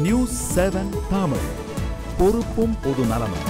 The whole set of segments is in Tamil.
நியூஸ் செவன் தமிழ் பொறுப்பும் பொது நலமும்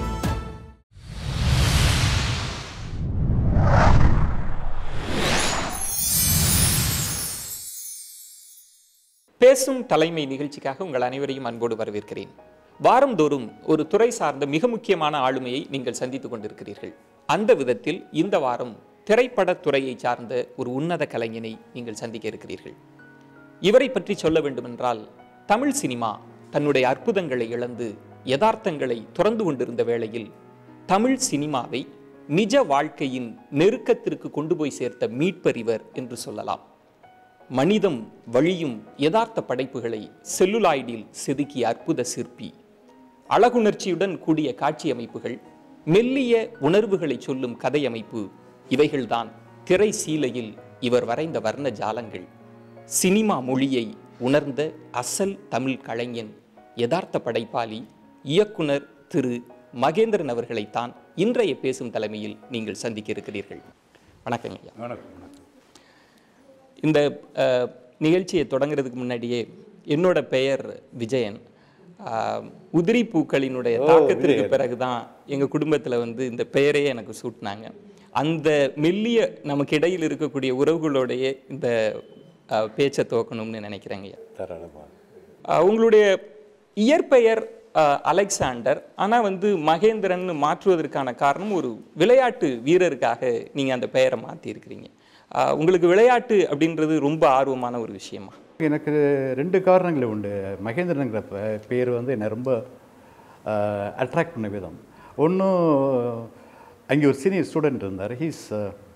பேசும் தலைமை நிகழ்ச்சிக்காக உங்கள் அனைவரையும் அன்போடு வரவேற்கிறேன் வாரந்தோறும் ஒரு துறை சார்ந்த மிக முக்கியமான ஆளுமையை நீங்கள் சந்தித்துக் கொண்டிருக்கிறீர்கள் அந்த விதத்தில் இந்த வாரம் திரைப்படத் துறையை சார்ந்த ஒரு உன்னத கலைஞனை நீங்கள் சந்திக்க இருக்கிறீர்கள் இவரை பற்றி சொல்ல வேண்டுமென்றால் தமிழ் சினிமா தன்னுடைய அற்புதங்களை இழந்து யதார்த்தங்களை துறந்து கொண்டிருந்த வேளையில் தமிழ் சினிமாவை நிஜ வாழ்க்கையின் நெருக்கத்திற்கு கொண்டு போய் சேர்த்த மீட்பறிவர் என்று சொல்லலாம் மனிதம் வழியும் யதார்த்த படைப்புகளை செல்லுலாய்டில் செதுக்கிய அற்புத சிற்பி அழகுணர்ச்சியுடன் கூடிய காட்சி அமைப்புகள் மெல்லிய உணர்வுகளை சொல்லும் கதை அமைப்பு இவைகள்தான் திரை சீலையில் இவர் வரைந்த வர்ண ஜாலங்கள் சினிமா மொழியை உணர்ந்த அசல் தமிழ் கலைஞன் யதார்த்த படைப்பாளி இயக்குனர் திரு மகேந்திரன் அவர்களைத்தான் இன்றைய பேசும் தலைமையில் நீங்கள் சந்திக்க இருக்கிறீர்கள் வணக்கம் ஐயா வணக்கம் வணக்கம் இந்த அஹ், நிகழ்ச்சியை தொடங்குறதுக்கு முன்னாடியே என்னோட பெயர் விஜயன் அஹ், உதிரி பூக்களினுடைய தாக்கத்திற்கு பிறகுதான் எங்க குடும்பத்துல வந்து இந்த பெயரையே எனக்கு சூட்டினாங்க அந்த மெல்லிய நமக்கு இடையில் இருக்கக்கூடிய உறவுகளோடைய இந்த அஹ், பேச்சை துவக்கணும்னு நினைக்கிறேங்க ஐயா தாராளமாக அஹ், உங்களுடைய இயற்பெயர் அஹ், அலெக்சாண்டர் ஆனா வந்து மகேந்திரன் மாற்றுவதற்கான காரணம் ஒரு விளையாட்டு வீரருக்காக நீங்க அந்த பெயரை மாத்தி இருக்கிறீங்க அஹ், உங்களுக்கு விளையாட்டு அப்படின்றது ரொம்ப ஆர்வமான ஒரு விஷயமா எனக்கு ரெண்டு காரணங்கள் உண்டு மகேந்திரனுங்கிற பே- பேர் வந்து என்னை ரொம்ப அட்ராக்ட் பண்ண விதம் ஒன்றும் அங்கே ஒரு சீனியர் ஸ்டூடெண்ட் இருந்தார் ஹீஸ்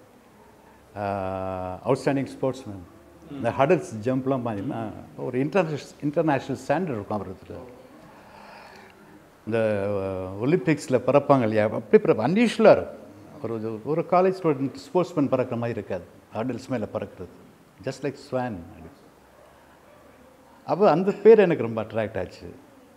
அவுட்ஸ்டாண்டிங் ஸ்போர்ட்ஸ்மேன் இந்த ஹடல்ஸ் ஜம்ப்லாம் பார்த்தீங்கன்னா ஒரு இன்டர்நேஷ் இன்டர்நேஷ்னல் ஸ்டாண்டர்ட் இருக்கும் அவர் இந்த ஒலிம்பிக்ஸில் பறப்பாங்க இல்லையா அப்படி பறப்ப அன்யூஷுவலாக இருக்கும் ஒரு ஒரு காலேஜ் ஸ்டூடெண்ட் ஸ்போர்ட்ஸ்மேன் பறக்கிற மாதிரி இருக்காது ஹடல்ஸ் மேலே பறக்கிறது ஜஸ்ட் லைக் ஸ்வான் அப்போ அந்த பேர் எனக்கு ரொம்ப அட்ராக்ட் ஆச்சு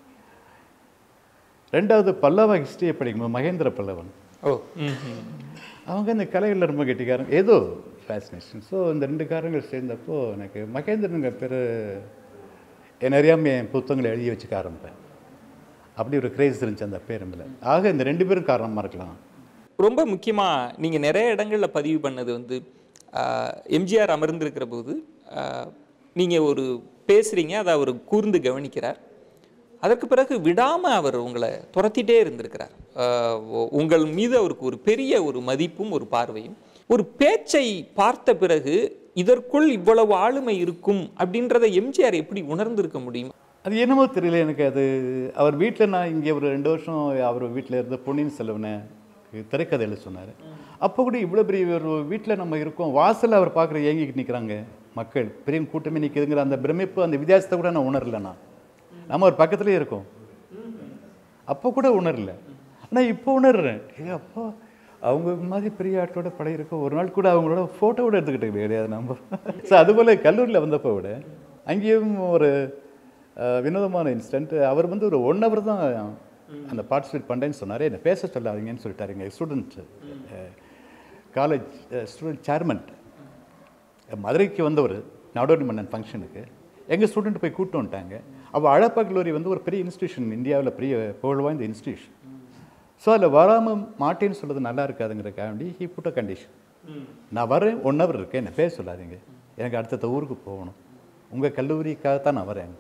ரெண்டாவது பல்லவ ஹிஸ்ட்ரியை படிக்கும்போது மகேந்திர பல்லவன் ஓ ம், ம். அவங்க இந்த கலைகளில் ரொம்ப கெட்டிக்காரங்க ஏதோ ஃபேசினேஷன் ஸோ இந்த ரெண்டு காரணங்கள் சேர்ந்தப்போ எனக்கு மகேந்திரனுங்க பேர் என்ன அறியாமல் என் புத்தகங்களை எழுதி வச்சுக்க ஆரம்பிப்பேன் அப்படி ஒரு கிரேஸ் இருந்துச்சு அந்த பேர் மேலே ஆக இந்த ரெண்டு பேரும் காரணமாக இருக்கலாம் ரொம்ப முக்கியமா நீங்க நிறைய இடங்கள்ல பதிவு பண்ணது வந்து ஆஹ், எம்ஜிஆர் அமர்ந்திருக்கிற போது ஆஹ், நீங்க ஒரு பேசுறீங்க அதை அவர் கூர்ந்து கவனிக்கிறார் அதற்கு பிறகு விடாம அவர் உங்களை துரத்திட்டே இருந்திருக்கிறார் ஆஹ், உ- உங்கள் மீது அவருக்கு ஒரு பெரிய ஒரு மதிப்பும் ஒரு பார்வையும் ஒரு பேச்சை பார்த்த பிறகு இதற்குள் இவ்வளவு ஆளுமை இருக்கும் அப்படின்றத எம்ஜிஆர் எப்படி உணர்ந்திருக்க முடியும் அது என்னமோ தெரியல எனக்கு அது அவர் வீட்டில் நான் இங்கே ஒரு ரெண்டு வருஷம் அவர் வீட்டில் இருந்த பொன்னியின் செல்வனை திரைக்கதை எழுத சொன்னார் அப்போ கூட இவ்வளோ பெரிய ஒரு வீட்டில் நம்ம இருக்கோம் வாசல்ல அவர் பார்க்குற ஏங்கிக்கிட்டு நிற்கிறாங்க மக்கள் பெரிய கூட்டமே நிற்குதுங்கிற அந்த பிரமிப்பு அந்த வித்தியாசத்தை கூட நான் உணரல நான் நம்ம ஒரு பக்கத்துலேயே இருக்கோம் அப்போ கூட உணரல ஆனால் இப்போ உணர்றேன் ஏ அப்பா அவங்க மாதிரி பெரிய ஆட்டோட படம் இருக்கும் ஒரு நாள் கூட அவங்களோட ஃபோட்டோவோட எடுத்துக்கிட்டு கிடையாது நம்ம ஸோ அதுபோல் கல்லூரியில் வந்தப்போ விட அங்கேயும் ஒரு அஹ், வினோதமான இன்சிடென்ட் அவர் வந்து ஒரு ஒன் ஹவர் தான் அந்த பார்ட்டிசிபேட் பண்ணுறேன்னு சொன்னார் என்னை பேச சொல்லாதீங்கன்னு சொல்லிட்டாரு எங்கள் ஸ்டூடெண்ட் காலேஜ் ஸ்டூடெண்ட் சேர்மன் மதுரைக்கு வந்தவர் நாடோடி மன்னன் ஃபங்க்ஷனுக்கு எங்கள் ஸ்டூடெண்ட் போய் கூப்பிட்டு வந்துட்டாங்க அப்போ அழப்பா கல்லூரி வந்து ஒரு பெரிய இன்ஸ்டியூஷன் இந்தியாவில் பெரிய புகழ் வாய்ந்த இன்ஸ்டியூஷன் ஸோ அதில் வராமல் மாட்டேன்னு சொல்கிறது நல்லா இருக்காதுங்கிறக்காண்டி ஹி புட் அ கண்டிஷன் நான் வரேன் ஒன் ஹவர் இருக்கேன் என்ன பேச சொல்லாதீங்க எனக்கு அடுத்தடுத்த ஊருக்கு போகணும் உங்கள் கல்லூரிக்காகத்தான் நான் வரேன்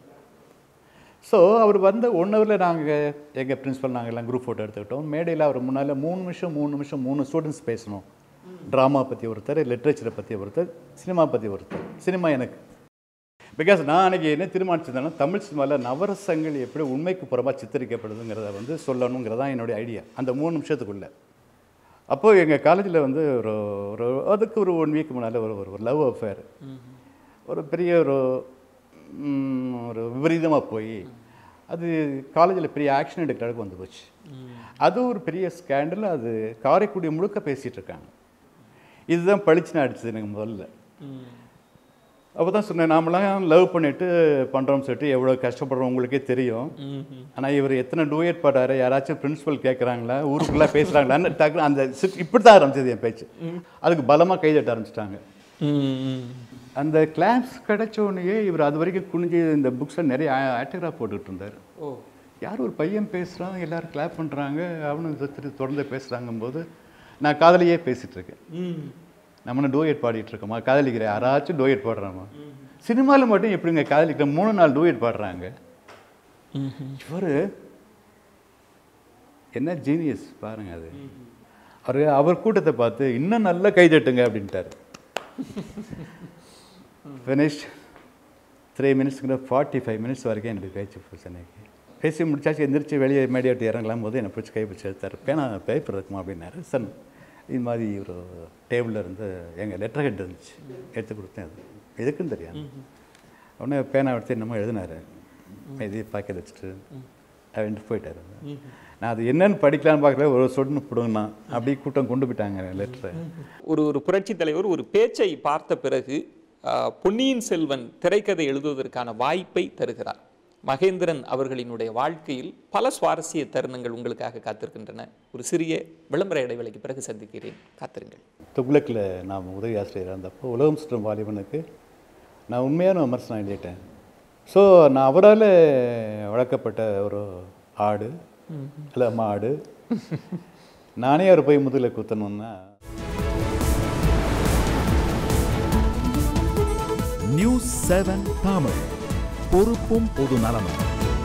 ஸோ அவர் வந்த ஒன் ஹவரில் நாங்கள் எங்கள் பிரின்ஸிபல் நாங்கள் எல்லாம் குரூப் ஃபோட்டோ எடுத்துக்கிட்டோம் மேடையில் அவர் முன்னால் மூணு நிமிஷம் மூணு நிமிஷம் மூணு ஸ்டூடெண்ட்ஸ் பேசணும் ட்ராமா பற்றி ஒருத்தர் லிட்ரேச்சரை பற்றி ஒருத்தர் சினிமா பற்றி ஒருத்தர் சினிமா எனக்கு பிகாஸ் நான் அன்றைக்கி என்ன தீர்மானிச்சிருந்தேன்னா தமிழ் சினிமாவில் நவரசங்கள் எப்படி உண்மைக்கு புறமாக சித்தரிக்கப்படுதுங்கிறத வந்து சொல்லணுங்கிறதான் என்னுடைய ஐடியா அந்த மூணு நிமிஷத்துக்குள்ளே அப்போது எங்கள் காலேஜில் வந்து ஒரு ஒரு அதுக்கு ஒரு ஒன் வீக் முன்னால் ஒரு ஒரு லவ் அஃபேர் ஒரு பெரிய ஒரு ம், ஒரு விபரீதமாக போய் அது காலேஜில் பெரிய ஆக்ஷன் எடுக்கிற அளவுக்கு வந்து போச்சு அது ஒரு பெரிய ஸ்கேண்டல் அது காரைக்குடி முழுக்க பேசிகிட்டு இருக்காங்க இதுதான் பளிச்சுன்னு அடிச்சது எனக்கு முதல்ல அப்போ தான் சொன்னேன் நாமெல்லாம் லவ் பண்ணிட்டு பண்ணுறோம்னு சொல்லிட்டு எவ்வளோ கஷ்டப்படுறோம் உங்களுக்கே தெரியும் ஆனால் இவர் எத்தனை டூயட் பாடாரு யாராச்சும் பிரின்சிபல் கேட்குறாங்களா ஊருக்குள்ளே பேசுகிறாங்களான்னு டக்கு அந்த இப்படி தான் ஆரம்பிச்சது என் பேச்சு அதுக்கு பலமாக கைதட்ட ஆரம்பிச்சிட்டாங்க அந்த கிளாஸ் கிடைச்ச உடனேயே இவர் அது வரைக்கும் குனிஞ்சு இந்த புக்ஸில் நிறைய ஆட்டோகிராஃப் போட்டுக்கிட்டு இருந்தார் ஓ யார் ஒரு பையன் பேசுகிறான் எல்லாரும் கிளாப் பண்ணுறாங்க அவனும் திருப்பி தொடர்ந்து பேசுகிறாங்கும்போது நான் காதலியே பேசிகிட்டு இருக்கேன் ம் நம்ம டூயட் பாடிட்டு இருக்கோமா காதலிக்கிறேன் யாராச்சும் டூயட் பாடுறாமா சினிமாவில் மட்டும் எப்படிங்க காதலிக்கிற மூணு நாள் டூயட் பாடுறாங்க இவர் என்ன ஜீனியஸ் பாருங்க அது அவர் அவர் கூட்டத்தை பார்த்து இன்னும் நல்லா கைதட்டுங்க அப்படின்ட்டார் ஃபினிஷ் த்ரீ மினிட்ஸ்ங்கிற ஃபார்ட்டி ஃபைவ் மினிட்ஸ் வரைக்கும் எனக்கு பேச்சு போச்சு அன்னைக்கு பேசி முடிச்சாச்சு எந்திரிச்சு வெளியே மேடியாட்டு இறங்கலாம் போது என்னை பிடிச்சி கை பிடிச்சி எடுத்தார் பேனா பேப்பர் இருக்குமா அப்படின்னாரு சார் இது மாதிரி ஒரு டேபிளில் இருந்து எங்கள் லெட்டர் ஹெட் இருந்துச்சு எடுத்து கொடுத்தேன் அது எதுக்குன்னு தெரியாது உடனே பேனா எடுத்து என்னமோ எழுதினாரு இது பாக்கெட் வச்சுட்டு அப்படின்ட்டு போயிட்டாரு நான் அது என்னன்னு படிக்கலான்னு பார்க்கல ஒரு சொட்டுன்னு பிடுங்கண்ணா அப்படி கூட்டம் கொண்டு போயிட்டாங்க லெட்டரை ஒரு ஒரு புரட்சி தலைவர் ஒரு பேச்சை பார்த்த பிறகு ஆஹ், பொன்னியின் செல்வன் திரைக்கதை எழுதுவதற்கான வாய்ப்பை தருகிறார் மகேந்திரன் அவர்களினுடைய வாழ்க்கையில் பல சுவாரஸ்ய தருணங்கள் உங்களுக்காக காத்திருக்கின்றன ஒரு சிறிய விளம்பர இடைவேளைக்கு பிறகு சந்திக்கிறேன் காத்திருங்கள் துக்ளக்கில் நான் உதவி ஆசிரியர் இருந்தப்போ உலகம் சுற்றும் வாலிபனுக்கு நான் உண்மையான விமர்சனம் எழுதிட்டேன் ஸோ நான் அவரால் வளர்க்கப்பட்ட ஒரு ஆடு இல்லை மாடு நானே அவர் போய் முதுகில் குத்தணும்னா நியூஸ் செவன் தமிழ் பொறுப்பும் பொது நலமும்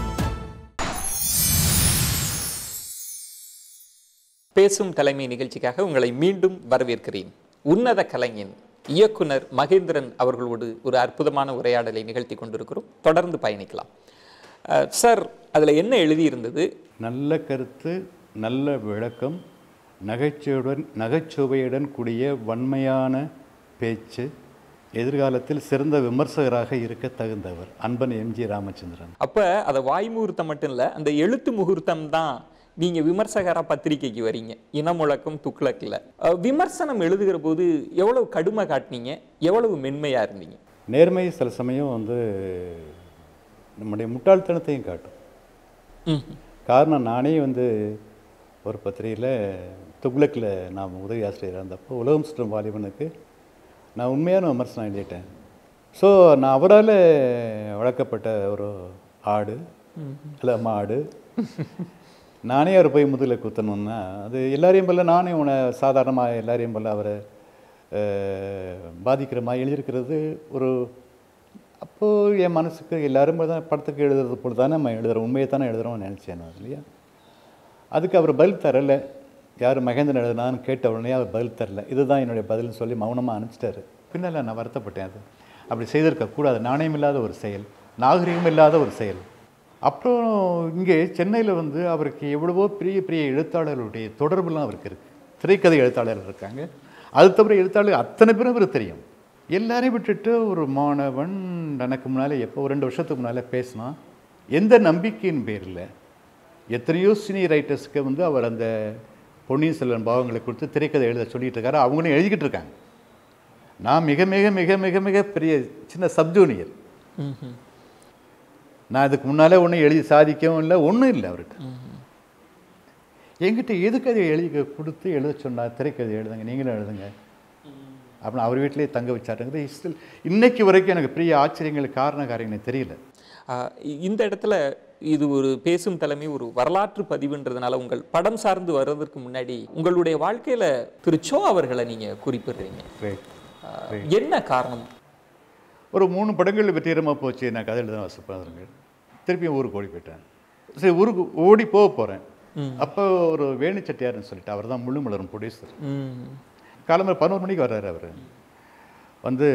பேசும் தலைமை நிகழ்ச்சிக்காக உங்களை மீண்டும் வரவேற்கிறேன் உன்னத கலைஞன் இயக்குனர் மகேந்திரன் அவர்களோடு ஒரு அற்புதமான உரையாடலை நிகழ்த்தி கொண்டிருக்கிறோம் தொடர்ந்து பயணிக்கலாம் அஹ், சார் அதில் என்ன எழுதியிருந்தது நல்ல கருத்து நல்ல விளக்கம் நகைச்சுவையுடன் நகைச்சுவையுடன் கூடிய வன்மையான பேச்சு எதிர்காலத்தில் சிறந்த விமர்சகராக இருக்க தகுந்தவர் அன்பன் எம்ஜி ராமச்சந்திரன் அப்போ அதை வாய் முகூர்த்தம் மட்டும் இல்லை அந்த எழுத்து முகூர்த்தம் தான் நீங்கள் விமர்சகரா பத்திரிக்கைக்கு வரீங்க இனமுழக்கம் துக்ளக்கில் அஹ், விமர்சனம் எழுதுகிற போது எவ்வளவு கடுமை காட்டினீங்க எவ்வளவு மென்மையாக இருந்தீங்க நேர்மை சில சமயம் வந்து நம்முடைய முட்டாள்தனத்தையும் காட்டும் ம் காரணம் நானே வந்து ஒரு பத்திரிகையில் துக்ளக்கில் நான் உதவி ஆசிரியராக இருந்தப்போ உலகம் சுற்றும் வாலிபனுக்கு நான் உண்மையான விமர்சனம் எழுதிட்டேன் ஸோ நான் அவரால் வளர்க்கப்பட்ட ஒரு ஆடு இல்லை மாடு நானே அவர் போய் முதுகில் குத்தணும்னா அது எல்லாரையும் போல நானே உன சாதாரணமாக எல்லாரையும் போல அவரை அஹ், பாதிக்கிற மாதிரி எழுதியிருக்கிறது ஒரு அப்போது என் மனசுக்கு எல்லாரும் போல தான் படத்துக்கு எழுதுறது போல தானே நம்ம எழுதுகிறோம் உண்மையை தானே எழுதுகிறோம்னு நினச்சேன் நான் இல்லையா அதுக்கு அவர் பதில் தரல யார் மகேந்திரன் எழுதுனான்னு கேட்ட உடனே அவர் பதில் தரல இதுதான் என்னுடைய பதில்னு சொல்லி மௌனமாக அனுப்பிச்சிட்டாரு பின்னால் நான் வருத்தப்பட்டேன் அது அப்படி செய்திருக்கக்கூடாது நாணயம் இல்லாத ஒரு செயல் நாகரிகம் இல்லாத ஒரு செயல் அப்புறம் இங்கே சென்னையில் வந்து அவருக்கு எவ்வளவோ பெரிய பெரிய எழுத்தாளர்களுடைய தொடர்புலாம் அவருக்கு இருக்குது திரைக்கதை எழுத்தாளர்கள் இருக்காங்க அது தவிர எழுத்தாளர் அத்தனை பேரும் அவருக்கு தெரியும் எல்லாரையும் விட்டுட்டு ஒரு மாணவன் எனக்கு முன்னால் எப்போ ஒரு ரெண்டு வருஷத்துக்கு முன்னால் பேசினா எந்த நம்பிக்கையின் பேரில் எத்தனையோ சீனியர் ரைட்டர்ஸ்க்கு வந்து அவர் அந்த பொன்னியின் செல்வன் பாவங்களை கொடுத்து திரைக்கதை எழுத சொல்லிட்டு இருக்காரு அவங்களும் எழுதிக்கிட்டு இருக்காங்க நான் மிக மிக மிக மிக மிக பெரிய சின்ன சப்ஜூனியர் நான் இதுக்கு முன்னாலே ஒன்றும் எழுதி சாதிக்கவும் இல்லை ஒன்றும் இல்லை அவர்கிட்ட என்கிட்ட எதுக்கு அதை எழுதி கொடுத்து எழுத சொன்னார் திரைக்கதை எழுதுங்க நீங்களும் எழுதுங்க அப்படின்னு அவர் வீட்டிலேயே தங்க வச்சாருங்கிறது ஸ்டில் இன்னைக்கு வரைக்கும் எனக்கு பெரிய ஆச்சரியங்களுக்கு காரண காரியங்கள் தெரியல ஆஹ் இ- இந்த இடத்துல இது ஒரு பேசும் தலைமை ஒரு வரலாற்று பதிவுன்றதுனால உங்கள் படம் சார்ந்து வர்றதற்கு முன்னாடி உங்களுடைய வாழ்க்கையில திரு சோ அவர்களை நீங்க குறிப்பிடுறீங்க Right. ஆஹ் என்ன காரணம் ஒரு மூணு படங்கள் வெற்றிகரமாக போச்சு நான் கதை எழுத வசப்படுறேங்க திருப்பியும் ஊருக்கு ஓடி போயிட்டேன் சரி ஊருக்கு ஓடி போக போகிறேன் அப்போ ஒரு வேணு செட்டியார்னு சொல்லிட்டு அவர் தான் முள்ளு மலரும் ப்ரொடியூசர் ம். காலம்பர பதினோரு மணிக்கு வர்றாரு அவர் வந்து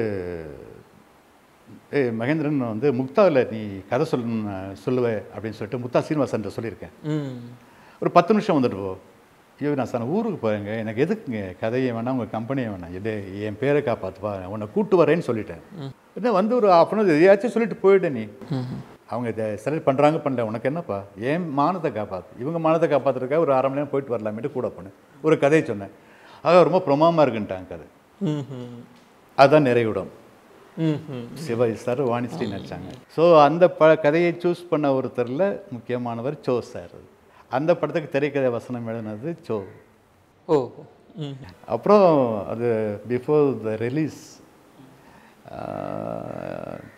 ஏய் மகேந்திரன் வந்து முக்தாவில் நீ கதை சொல்ல சொல்லுவ அப்படின்னு சொல்லிட்டு முக்தா சீனிவாசன் சொல்லியிருக்கேன் ம். ஒரு பத்து நிமிஷம் வந்துட்டு போ ஐயோ நான் சார் ஊருக்கு போகிறேங்க எனக்கு எதுக்குங்க கதையை வேணாம் உங்கள் கம்பெனியை வேணாம் இது என் பேரை காப்பாற்றுவா உன்னை கூட்டு வரேன்னு சொல்லிட்டேன் என்ன வந்து ஒரு ஆஃப் அன் எதையாச்சும் சொல்லிட்டு போயிட்ட நீ அவங்க இதை செலக்ட் பண்ணுறாங்க பண்ணல உனக்கு என்னப்பா ஏன் மானத்தை காப்பாற்று இவங்க மானத்தை காப்பாற்றுறதுக்காக ஒரு அரை மணி நேரம் போயிட்டு வரலாமேட்டு கூட போனேன் ஒரு கதையை சொன்னேன் ஆக ரொம்ப பிரமாமா இருக்குன்ட்டாங்க கதை ம்ஹும். அதுதான் நிறைவிடம் ம்ஹும். சிவாஜி சார் வாணிஸ்ரீ நடிச்சாங்க ஸோ அந்த ப கதையை சூஸ் பண்ண ஒருத்தரில் முக்கியமானவர் சோ சார் அந்த படத்துக்கு திரைக்கதை வசனம் எழுதினது சோ ஓ ம். அப்புறம் அது before the release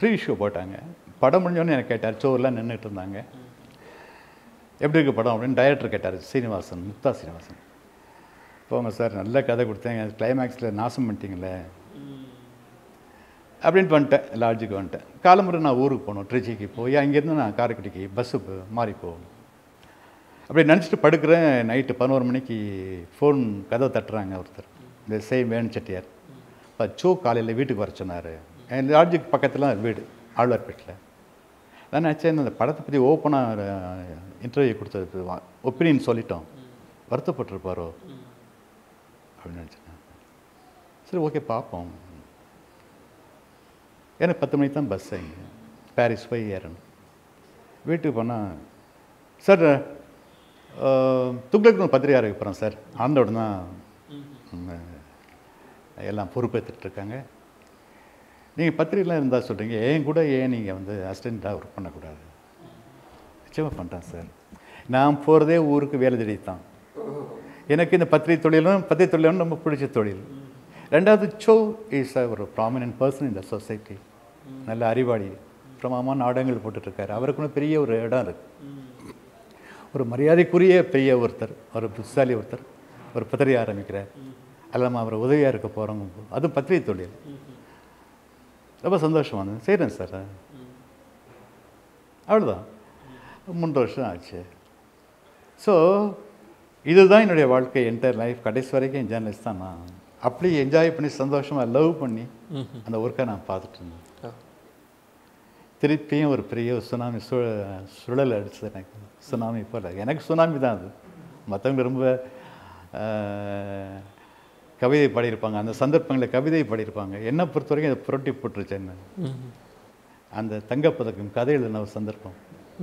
preshow போட்டாங்க படம் முடிஞ்சோடனே எனக்கு கேட்டார் சோர்லாம் நின்றுட்டு இருந்தாங்க எப்படி இருக்கு படம் அப்படின்னு டைரக்டர் கேட்டார் சீனிவாசன் முக்தா சீனிவாசன் போங்க சார் நல்ல கதை கொடுத்தேங்க கிளைமேக்ஸில் நாசம் பண்ணிட்டீங்களே அப்படின்ட்டு வந்துட்டேன் லாட்ஜுக்கு வந்துட்டேன் காலம்புரை நான் ஊருக்கு போகணும் ட்ரிச்சிக்கு போய் அங்கேருந்து நான் காரைக்குடிக்கு பஸ்ஸு மாறி போகணும் அப்படி நினச்சிட்டு படுக்கிறேன் நைட்டு பதினோரு மணிக்கு ஃபோன் கதவை தட்டுறாங்க ஒருத்தர் இந்த சேம் வேணு செட்டியார் இப்போ சோ காலையில் வீட்டுக்கு வர சொன்னார் என் லாட்ஜுக்கு பக்கத்தில் தான் வீடு ஆழ்வார்பேட்டில் நான் நினச்சேன் இந்த படத்தை பற்றி ஓப்பனாக இன்டர்வியூ கொடுத்தது ஒப்பீனியன் சொல்லிட்டோம் வருத்தப்பட்டிருப்பாரோ அப்படின்னு நினச்சேன் சரி ஓகே பார்ப்போம் எனக்கு பத்து மணிக்கு தான் பஸ் இங்கே பாரிஸ் போய் ஏறணும் வீட்டுக்கு போனால் சார் துக்ளக் பத்திரிகாருக்கு போகிறோம் சார் ஆண்டோட தான் ம், எல்லாம் பொறுப்பேற்றுட்டு இருக்காங்க நீங்கள் பத்திரிகைலாம் இருந்தால் சொல்கிறீங்க ஏன் கூட ஏன் நீங்கள் வந்து அசிஸ்டண்ட்டாக ஒர்க் பண்ணக்கூடாது நிச்சயமாக பண்ணுறேன் சார் நான் போகிறதே ஊருக்கு வேலை தேடி தான் எனக்கு இந்த பத்திரிகை தொழிலும் பத்திரிகை தொழிலும் ரொம்ப பிடிச்ச தொழில் ரெண்டாவது சோ இஸ் அ ஒரு ப்ராமினன்ட் பர்சன் இந்த சொசைட்டி நல்ல அறிவாளி பிரமாமான நாடகங்கள் போட்டுட்ருக்காரு அவருக்குன்னு பெரிய ஒரு இடம் இருக்குது ஒரு மரியாதைக்குரிய பெரிய ஒருத்தர் ஒரு புத்திசாலி ஒருத்தர் ஒரு பத்திரிகை ஆரம்பிக்கிறார் அல்லமா அவர் உதவியாக இருக்க போகிறவங்க அதுவும் பத்திரிகை தொழில் ரொம்ப சந்தோஷமா இருந்தது செய்கிறேன் சார் அவ்வளோதான் மூன்று வருஷம் ஆச்சு ஸோ இதுதான் என்னுடைய வாழ்க்கை என்டையர் லைஃப் கடைசி வரைக்கும் ஜேர்னலிஸ்ட் தான் நான் அப்படி என்ஜாய் பண்ணி சந்தோஷமாக லவ் பண்ணி அந்த ஒர்க்கை நான் பார்த்துட்டு இருந்தேன் திருப்பியும் ஒரு பெரிய ஒரு சுனாமி சு சுழல் அடிச்சது எனக்கு சுனாமி போல் எனக்கு சுனாமி தான் அது மற்றவங்க ரொம்ப ஆஹ், கவிதை பாடியிருப்பாங்க அந்த சந்தர்ப்பங்களில் கவிதை பாடியிருப்பாங்க என்னை பொறுத்த வரைக்கும் அதை புரட்டி போட்டுருச்சு என்ன அந்த தங்கப்பதக்கம் கதை எழுதின ஒரு சந்தர்ப்பம்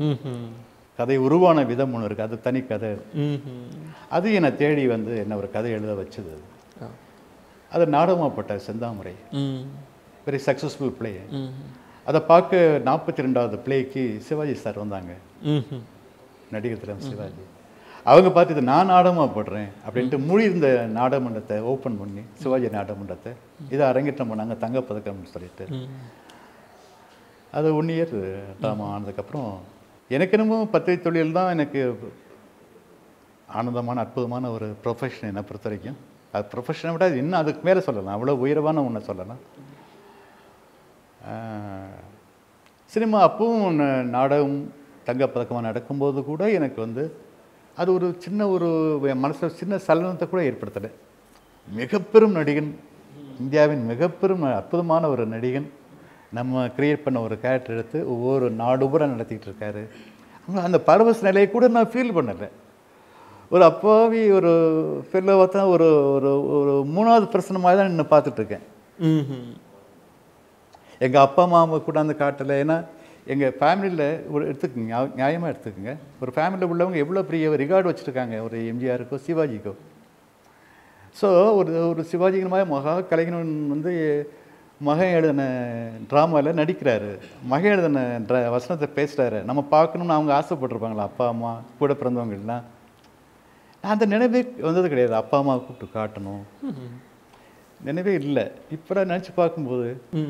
கதை உருவான விதம் ஒன்று இருக்குது அது தனி கதை அது என்னை தேடி வந்து என்ன ஒரு கதை எழுத வச்சது அது. அது நாடகமாப்பட்ட செந்தாமரை வெரி சக்ஸஸ்ஃபுல் பிளே அதை பார்க்க நாற்பத்தி ரெண்டாவது பிளேக்கு சிவாஜி சார் வந்தாங்க நடிகர் திலம் சிவாஜி அவங்க பார்த்து இது நான் நாடகமாக போடுறேன் அப்படின்ட்டு மூடி இருந்த நாடக மண்டத்தை ஓப்பன் பண்ணி சிவாஜி நாடக மண்டத்தை இதை அரங்கேற்றம் பண்ணாங்க தங்கப்பதக்கம்னு சொல்லிட்டு அது ஒன் இயர் ட்ராமா ஆனதுக்கப்புறம் எனக்கு என்னமோ பத்திரிகை தொழில் தான் எனக்கு ஆனந்தமான அற்புதமான ஒரு ப்ரொஃபஷன் என்னை பொறுத்த வரைக்கும் அது ப்ரொஃபஷனை விட அது இன்னும் அதுக்கு மேலே சொல்லலாம் அவ்வளோ உயர்வான ஒன்றை சொல்லலாம் ஆஹ், சினிமா அப்பவும் ந- நாடகம் தங்கப்பதக்கமாக நடக்கும்போது கூட எனக்கு வந்து அது ஒரு சின்ன ஒரு என் மனசில் சின்ன சலனத்தை கூட ஏற்படுத்தலை மிகப்பெரும் நடிகன் இந்தியாவின் மிகப்பெரும் அற்புதமான ஒரு நடிகன் நம்ம கிரியேட் பண்ண ஒரு கேரக்டர் எடுத்து ஒவ்வொரு நாடு பூரா நடத்திக்கிட்டு இருக்காரு ஆனா, அந்த பரவச நிலையை கூட நான் ஃபீல் பண்ணலை ஒரு அப்பாவி ஒரு ஃபெல்லோவை தான் ஒரு ஒரு ஒரு மூணாவது பிரச்சனை மாதிரி தான் நின்று பார்த்துட்ருக்கேன் எங்கள் அப்பா அம்மாவை கூட அந்த காட்டலை ஏன்னா எங்கள் ஃபேமிலியில் ஒரு எடுத்துக்கோங்க நியாயமாக எடுத்துக்கோங்க ஒரு ஃபேமிலியில் உள்ளவங்க எவ்வளோ பெரிய ரிகார்டு வச்சுருக்காங்க ஒரு எம்ஜிஆருக்கோ சிவாஜிக்கோ ஸோ ஒரு ஒரு சிவாஜிங்கிற மாதிரி மகா கலைஞன் வந்து மகன் எழுதின ட்ராமாவில் நடிக்கிறாரு மகன் எழுதின ட்ர வசனத்தை பேசுகிறாரு நம்ம பார்க்கணும்னு அவங்க ஆசைப்பட்டிருப்பாங்களா அப்பா அம்மா கூட பிறந்தவங்கலாம் நான் அந்த நினைவே வந்தது கிடையாது அப்பா அம்மாவை கூப்பிட்டு காட்டணும் நினைவே இல்லை இப்போ நான் நினச்சி பார்க்கும்போது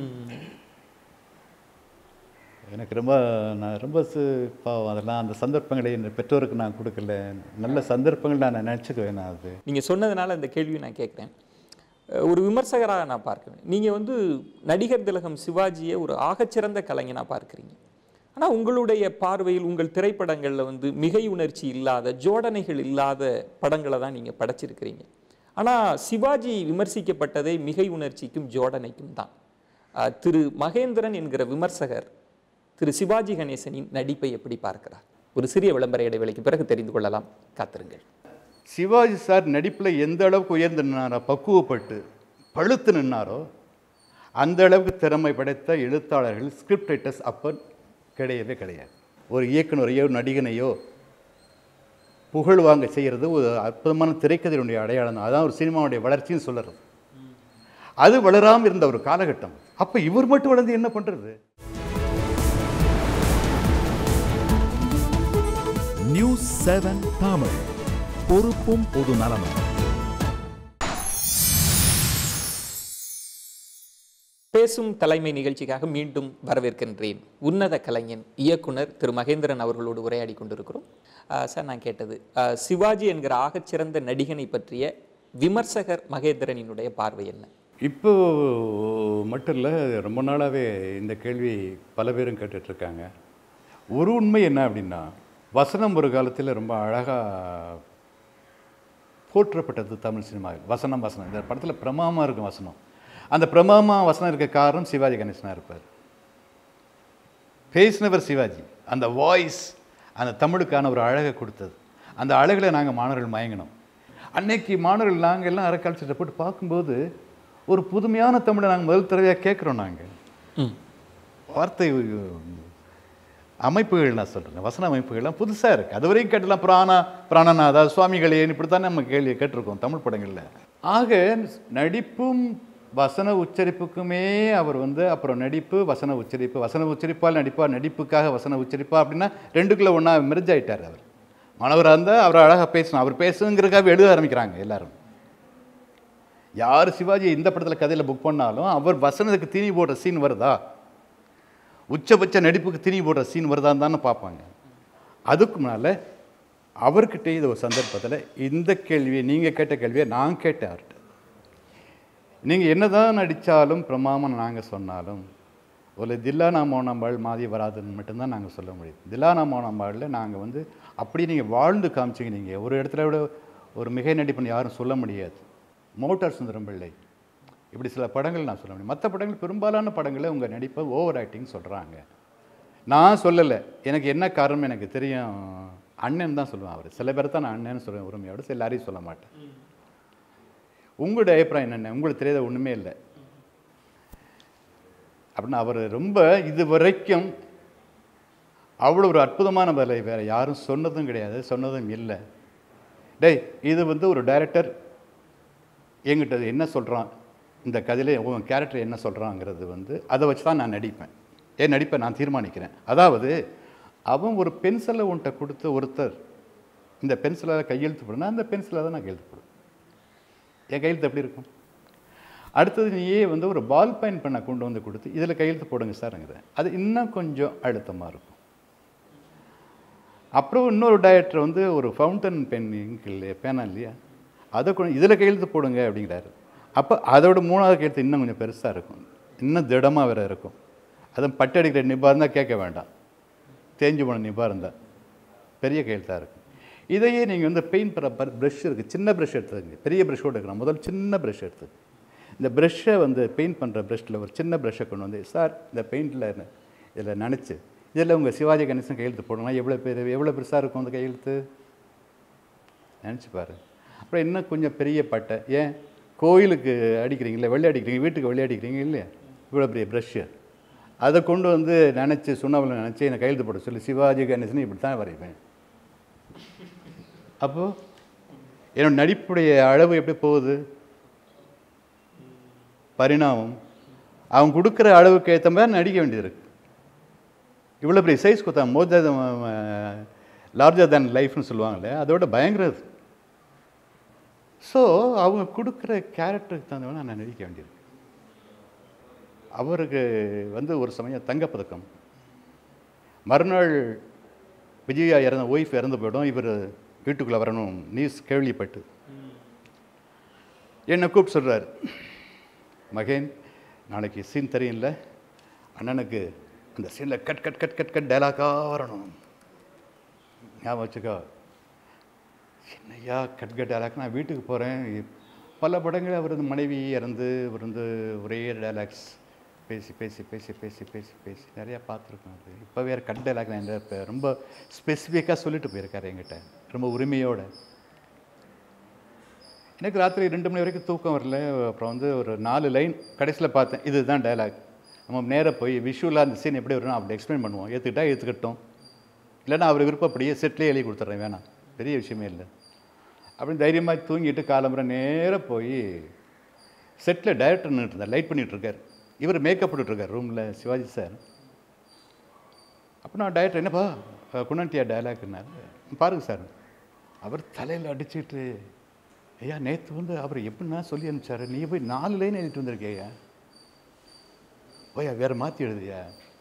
எனக்கு ரொம்ப நான் ரொம்ப சு- பாவம் அதெல்லாம் அந்த சந்தர்ப்பங்களை என் பெற்றோருக்கு நான் கொடுக்கல நல்ல சந்தர்ப்பங்கள் நான் நினச்சிக்குவேன் நான் அது நீங்கள் சொன்னதுனால இந்த கேள்வியை நான் கேட்குறேன் அஹ் ஒரு விமர்சகராக நான் பார்க்கிறேன் நீங்கள் வந்து நடிகர் திலகம் சிவாஜியை ஒரு ஆகச்சிறந்த கலைஞனாக பார்க்குறீங்க ஆனால் உங்களுடைய பார்வையில் உங்கள் திரைப்படங்களில் வந்து மிகை உணர்ச்சி இல்லாத ஜோடனைகள் இல்லாத படங்களை தான் நீங்கள் படைச்சிருக்கிறீங்க ஆனால் சிவாஜி விமர்சிக்கப்பட்டதே மிகை உணர்ச்சிக்கும் ஜோடனைக்கும் தான் அஹ் திரு மகேந்திரன் என்கிற விமர்சகர் திரு சிவாஜி கணேசனின் நடிப்பை எப்படி பார்க்கிறார் ஒரு சிறிய விளம்பர இடைவேளைக்கு பிறகு தெரிந்து கொள்ளலாம் காத்திருங்கள் சிவாஜி சார் நடிப்பில் எந்த அளவுக்கு உயர்ந்து நின்னாரோ பக்குவப்பட்டு பழுத்து நின்னாரோ அந்த அளவுக்கு திறமை படைத்த எழுத்தாளர்கள் ஸ்கிரிப்ட் ரைட்டர்ஸ் அப்போ கிடையவே கிடையாது ஒரு இயக்குனரையோ நடிகனையோ புகழ் வாங்க செய்கிறது ஒரு அற்புதமான திரைக்கதையினுடைய அடையாளம் தான் அதான் ஒரு சினிமாவுடைய வளர்ச்சின்னு சொல்லுறது அது வளராமல் இருந்த ஒரு காலகட்டம் அப்போ இவர் மட்டும் வளர்ந்து என்ன பண்ணுறது நியூஸ் செவன் தமிழ் பொறுப்பும் பொது நலமும் பேசும் தலைமை நிகழ்ச்சிக்காக மீண்டும் வரவேற்கின்றேன் உன்னத கலைஞன் இயக்குனர் திரு மகேந்திரன் அவர்களோடு உரையாடி கொண்டிருக்கிறோம் ஆஹ் சார் நான் கேட்டது ஆஹ் சிவாஜி என்கிற ஆகச்சிறந்த நடிகனை பற்றிய விமர்சகர் மகேந்திரனினுடைய பார்வை என்ன இப்போ மட்டும் இல்லை ரொம்ப நாளாகவே இந்த கேள்வி பல பேரும் கேட்டுட்ருக்காங்க ஒரு உண்மை என்ன அப்படின்னா வசனம் ஒரு காலத்தில் ரொம்ப அழகாக போற்றப்பட்டது தமிழ் சினிமாவில் வசனம் வசனம் இந்த படத்தில் பிரமாமா இருக்கும் வசனம் அந்த பிரமாமா வசனம் இருக்க காரணம் சிவாஜி கணேசனாக இருப்பார் பேசினவர் சிவாஜி அந்த வாய்ஸ் அந்த தமிழுக்கான ஒரு அழகை கொடுத்தது அந்த அழகில் நாங்கள் மாணவர்கள் மயங்கினோம் அன்னைக்கு மாணவர்கள் நாங்கள் எல்லாம் அறக்காலத்தில் போட்டு பார்க்கும்போது ஒரு புதுமையான தமிழை நாங்கள் முதல் தடவையாக கேட்குறோம் நாங்கள் ம் வார்த்தை அமைப்புகள் நான் சொல்கிறேன் வசன அமைப்புகள்லாம் புதுசாக இருக்குது அது வரைக்கும் கேட்டலாம் புராணா பிராணநாதா சுவாமிகளேன்னு இப்படி தானே நம்ம கேள்வி கேட்டிருக்கோம் தமிழ் படங்களில் ஆக நடிப்பும் வசன உச்சரிப்புக்குமே அவர் வந்து அப்புறம் நடிப்பு வசன உச்சரிப்பு வசன உச்சரிப்பால் நடிப்பா நடிப்புக்காக வசன உச்சரிப்பா அப்படின்னா ரெண்டுக்குள்ள ஒன்றா மெர்ஜ் ஆயிட்டார் அவர் மாணவராக இருந்தால் அவர் அழகாக பேசணும் அவர் பேசுங்கிறதுக்காக எழுத ஆரம்பிக்கிறாங்க எல்லாரும் யார் சிவாஜி இந்த படத்தில் கதையில் புக் பண்ணாலும் அவர் வசனத்துக்கு தீனி போடுற சீன் வருதா உச்சபட்ச நடிப்புக்கு தீனி போடுற சீன் வருதான்னு தானே பார்ப்பாங்க அதுக்கு முன்னால் அவர்கிட்ட இது ஒரு சந்தர்ப்பத்தில் இந்த கேள்வியை நீங்கள் கேட்ட கேள்வியை நான் கேட்டேன் அவர்கிட்ட நீங்கள் என்னதான் நடித்தாலும் பிரமாமன் நாங்கள் சொன்னாலும் ஒரு தில்லானா மோனம்பாள் மாதிரி வராதுன்னு மட்டும்தான் நாங்கள் சொல்ல முடியும் தில்லானா மோனம்பாளில் நாங்கள் வந்து அப்படி நீங்கள் வாழ்ந்து காமிச்சிங்க நீங்கள் ஒரு இடத்துல விட ஒரு மிகை நடிப்புன்னு யாரும் சொல்ல முடியாது மோட்டார் சுந்தரம் பிள்ளை இப்படி சில படங்கள் நான் சொல்ல முடியும் மற்ற படங்கள் பெரும்பாலான படங்களில் உங்கள் நடிப்பை ஓவர் ஆக்டிங் சொல்கிறாங்க நான் சொல்லலை எனக்கு என்ன காரணம் எனக்கு தெரியும் அண்ணன் தான் சொல்லுவேன் அவர் சில பேர் தான் நான் அண்ணன்னு சொல்லுவேன் உரிமையோடு சில எல்லாரையும் சொல்ல மாட்டேன் உங்களுடைய அபிப்பிராயம் என்னென்ன உங்களுக்கு தெரியாத ஒன்றுமே இல்லை அப்படின்னு அவர் ரொம்ப இது வரைக்கும் அவ்வளோ ஒரு அற்புதமான பதிலை வேறு யாரும் சொன்னதும் கிடையாது சொன்னதும் இல்லை டேய் இது வந்து ஒரு டைரக்டர் என்கிட்ட என்ன சொல்கிறான் இந்த கதையில் உன் கேரக்டர் என்ன சொல்கிறாங்கிறது வந்து அதை வச்சு தான் நான் நடிப்பேன் ஏன் நடிப்பை நான் தீர்மானிக்கிறேன் அதாவது அவன் ஒரு பென்சிலை உன்கிட்ட கொடுத்து ஒருத்தர் இந்த பென்சிலால் கையெழுத்து போடுனா அந்த பென்சிலாக தான் நான் கையெழுத்து போடுவேன் என் கையெழுத்து எப்படி இருக்கும் அடுத்தது நீயே வந்து ஒரு பால் பெயின் பண்ண கொண்டு வந்து கொடுத்து இதில் கையெழுத்து போடுங்க சார்ங்கிற அது இன்னும் கொஞ்சம் அழுத்தமாக இருக்கும் அப்புறம் இன்னொரு டைரக்டர் வந்து ஒரு ஃபவுண்டன் பென் இங்க் இல்லையா பேனா இல்லையா அதை கொண்டு இதில் கையெழுத்து போடுங்க அப்படிங்கிறாரு அப்போ அதோட மூணாவது கையெழுத்து இன்னும் கொஞ்சம் பெருசாக இருக்கும் இன்னும் திடமாக வேற இருக்கும் அதுவும் பட்டடிக்கிற நிபா இருந்தால் கேட்க வேண்டாம் தேஞ்சு போன நிபா இருந்தால் பெரிய கையெழுத்தாக இருக்கும் இதையே நீங்கள் வந்து பெயிண்ட் பண்ணுற ப்ரஷ் இருக்குது சின்ன ப்ரஷ் எடுத்துக்கங்க பெரிய ப்ரஷ்ஷோடு எடுக்கலாம் முதல் சின்ன ப்ரஷ் எடுத்து இந்த ப்ரஷ்ஷை வந்து பெயிண்ட் பண்ணுற ப்ரஷ்ஷில் ஒரு சின்ன ப்ரஷ்ஷை கொண்டு வந்து சார் இந்த பெயிண்டில் இதில் நினச்சி இதில் உங்கள் சிவாஜி கணேசன் கையெழுத்து போடணும் எவ்வளோ பேர் எவ்வளோ பெருசாக இருக்கும் அந்த கையெழுத்து நினச்சி பாரு அப்புறம் இன்னும் கொஞ்சம் பெரிய பட்டை ஏன் கோயிலுக்கு அடிக்கிறீங்களே வெள்ளை அடிக்கிறீங்க வீட்டுக்கு வெள்ளை அடிக்கிறீங்க இல்லையா இவ்வளோ பெரிய ப்ரஷ்ஷு அதை கொண்டு வந்து நினச்சி சுண்ணாவில் நினச்சி என்னை கையெழுத்து போட சொல்லி சிவாஜி கணேசன் இப்படி தான் வரைவேன் அப்போது என்னோட நடிப்புடைய அளவு எப்படி போகுது பரிணாமம் அவன் கொடுக்குற அளவுக்கு ஏற்ற மாதிரி நடிக்க வேண்டியது இருக்கு இவ்வளோ பெரிய சைஸ் கொடுத்தா மோர் லார்ஜர் தேன் லைஃப்னு சொல்லுவாங்களே அதோட பயங்கர ஸோ அவங்க கொடுக்குற கேரக்டருக்கு தகுந்த நான் நடிக்க வேண்டியிருக்கு அவருக்கு வந்து ஒரு சமயம் தங்கப்பதக்கம் மறுநாள் விஜயா இறந்த ஒய்ஃப் இறந்து போயிடும் இவர் வீட்டுக்குள்ளே வரணும் நியூஸ் கேள்விப்பட்டு என்னை கூப்பிட்டு சொல்கிறார் மகேன் நாளைக்கு சீன் தெரியும்ல அண்ணனுக்கு அந்த சீனில் cut cut cut cut cut டைலாக்காக வரணும் ஞாபகம் வச்சுக்கோ என்னையா கட் கட் டைலாக் நான் வீட்டுக்கு போகிறேன் பல படங்கள் அவர் வந்து மனைவி இறந்து அவர் வந்து ஒரே டைலாக்ஸ் பேசி பேசி பேசி பேசி பேசி பேசி நிறையா பார்த்துருக்கோம் அது இப்போ வேறு கட் டைலாக் நான் இப்போ ரொம்ப ஸ்பெசிஃபிக்காக சொல்லிட்டு போயிருக்காரு என்கிட்ட ரொம்ப உரிமையோட எனக்கு ராத்திரி ரெண்டு மணி வரைக்கும் தூக்கம் வரல அப்புறம் வந்து ஒரு நாலு லைன் கடைசியில் பார்த்தேன் இதுதான் டைலாக் நம்ம நேராக போய் விஷுவலாக அந்த சீன் எப்படி வரணும் அப்படி எக்ஸ்பிளைன் பண்ணுவோம் ஏற்றுக்கிட்டா ஏற்றுக்கட்டும் இல்லைன்னா அவர் விருப்பப்படியே செட்லேயே எழுதி கொடுத்துட்றேன் வேணாம் பெரிய விஷயமே இல்லை அப்படின்னு தைரியமாக தூங்கிட்டு காலம்புற நேராக போய் செட்டில் டைரக்டர் நின்றுட்டு இருந்தார் லைட் பண்ணிகிட்டு இருக்கார் இவர் மேக்கப் போட்டுட்ருக்கார் ரூமில் சிவாஜி சார் அப்போ நான் டைரக்டர் என்னப்பா குணாண்டியா டைலாக்னாரு பாருங்க சார் அவர் தலையில் அடிச்சுட்டு ஐயா நேற்று வந்து அவர் எப்படின்னா சொல்லி அனுப்பிச்சாரு நீ போய் நாலு லைன் எழுதிட்டு வந்திருக்கேயா ஓயா வேறு மாற்றி எழுதியா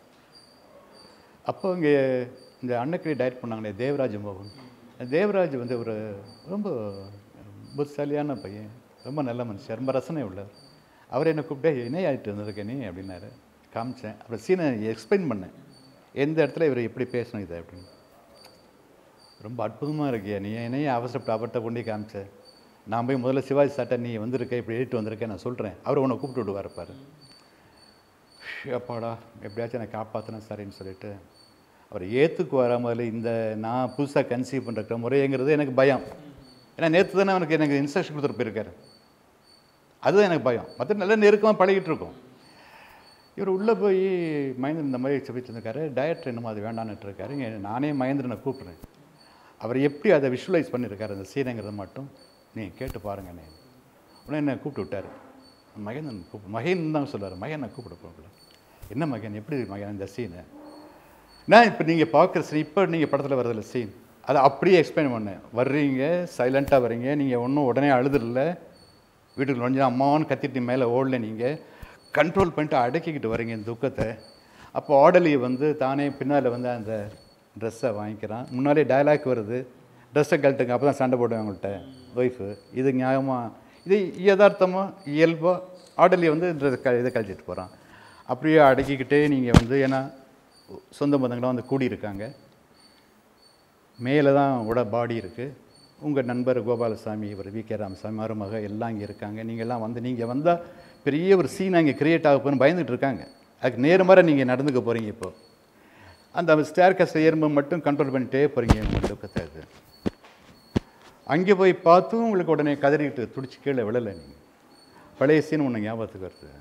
அப்போ இங்கே இந்த அன்னக்கிளி டைரக்ட் பண்ணாங்களே தேவராஜ் மோகன் தேவராஜ் வந்து ஒரு ரொம்ப புத்திசாலியான பையன் ரொம்ப நல்ல மனுஷன் ரொம்ப ரசனை உள்ளவர் அவர் என்னை கூப்பிட்டே என்ன ஆகிட்டு வந்திருக்க நீ அப்படின்னாரு காமிச்சேன் அப்புறம் சீனை எக்ஸ்பிளைன் பண்ணேன் எந்த இடத்துல இவர் எப்படி பேசணும் இதை அப்படின்னு ரொம்ப அற்புதமாக இருக்கியா நீ என்னையே அவசரப்பட்டு அவர்கிட்ட கொண்டு போய் காமிச்ச நான் போய் முதல்ல சிவாஜி சாட்டை நீ வந்திருக்க இப்படி எழுதிட்டு வந்திருக்கேன் நான் சொல்கிறேன் அவர் உன்னை கூப்பிட்டு விடுவார் பாரு அப்பாடா எப்படியாச்சும் என்னை காப்பாற்றினா சரின்னு சொல்லிட்டு அவர் ஏற்றுக்கு வராமல் இந்த நான் புதுசாக கன்சீவ் பண்ணுற முறைங்கிறது எனக்கு பயம் ஏன்னா நேற்று தானே அவனுக்கு எனக்கு இன்ஸ்ட்ரக்ஷன் கொடுத்துட்டு போயிருக்காரு அதுதான் எனக்கு பயம் மற்ற நல்ல நெருக்கமாக பழகிட்டு இருக்கோம் இவர் உள்ளே போய் மகேந்திரன் இந்த மாதிரி சொல்லிட்டு இருக்காரு டயட் என்னமோ அது வேண்டான்னுட்டு இருக்காரு இங்க நானே மகேந்திரனை கூப்பிட்றேன் அவர் எப்படி அதை விஷுவலைஸ் பண்ணியிருக்காரு அந்த சீனைங்கிறத மட்டும் நீங்கள் கேட்டு பாருங்க நீ உடனே என்னை கூப்பிட்டு விட்டார் மகேந்திரன் கூப்பிட்டு மகேந்திரன் தான் சொல்லுவார் மகேனை கூப்பிட போகல என்ன மகன் எப்படி மகன் இந்த சீனை நான் இப்போ நீங்கள் பார்க்குற சீன் இப்போ நீங்கள் படத்தில் வரதில்ல சீன் அதை அப்படியே எக்ஸ்பிளைன் பண்ணேன் வர்றீங்க சைலண்ட்டாக வர்றீங்க நீங்கள் ஒன்றும் உடனே அழுதுல வீட்டுக்கு நுழைஞ்சு அம்மாவான்னு கத்திட்டு மேலே ஓடல நீங்கள் கண்ட்ரோல் பண்ணிட்டு அடக்கிக்கிட்டு வரீங்க இந்த துக்கத்தை அப்போ ஆடலி வந்து தானே பின்னால் வந்து அந்த ட்ரெஸ்ஸை வாங்கிக்கிறான் முன்னாலே டயலாக் வருது ட்ரெஸ்ஸை கழட்டுங்க அப்போ தான் சண்டை போடுவேன் அவங்கள்ட்ட ஒய்ஃபு இது நியாயமாக இது யதார்த்தமாக இயல்பாக ஆடலி வந்து ட்ரெஸ் க இதை கழிச்சிட்டு போகிறான் அப்படியே அடக்கிக்கிட்டே நீங்கள் வந்து ஏன்னா சொந்த பந்தங்களாம் வந்து கூடியிருக்காங்க மேலே தான் உட பாடி இருக்குது உங்கள் நண்பர் கோபாலசாமி இவர் வி கே ராமசாமி மருமக எல்லாம் இங்கே இருக்காங்க நீங்கள்லாம் வந்து நீங்கள் வந்தால் பெரிய ஒரு சீன் அங்கே கிரியேட் ஆக போகணும்னு பயந்துட்டு இருக்காங்க அதுக்கு நேர்மாற நீங்கள் நடந்துக்க போகிறீங்க இப்போ அந்த ஸ்டேர் கஸ்ட் ஏறும்போது மட்டும் கண்ட்ரோல் பண்ணிட்டே போகிறீங்க உங்கள் துக்கத்தை அது அங்கே போய் பார்த்தும் உங்களுக்கு உடனே கதறிட்டு துடிச்சு கீழே விழலை நீங்கள் பழைய சீன் ஒன்று ஞாபகத்துக்கு வருது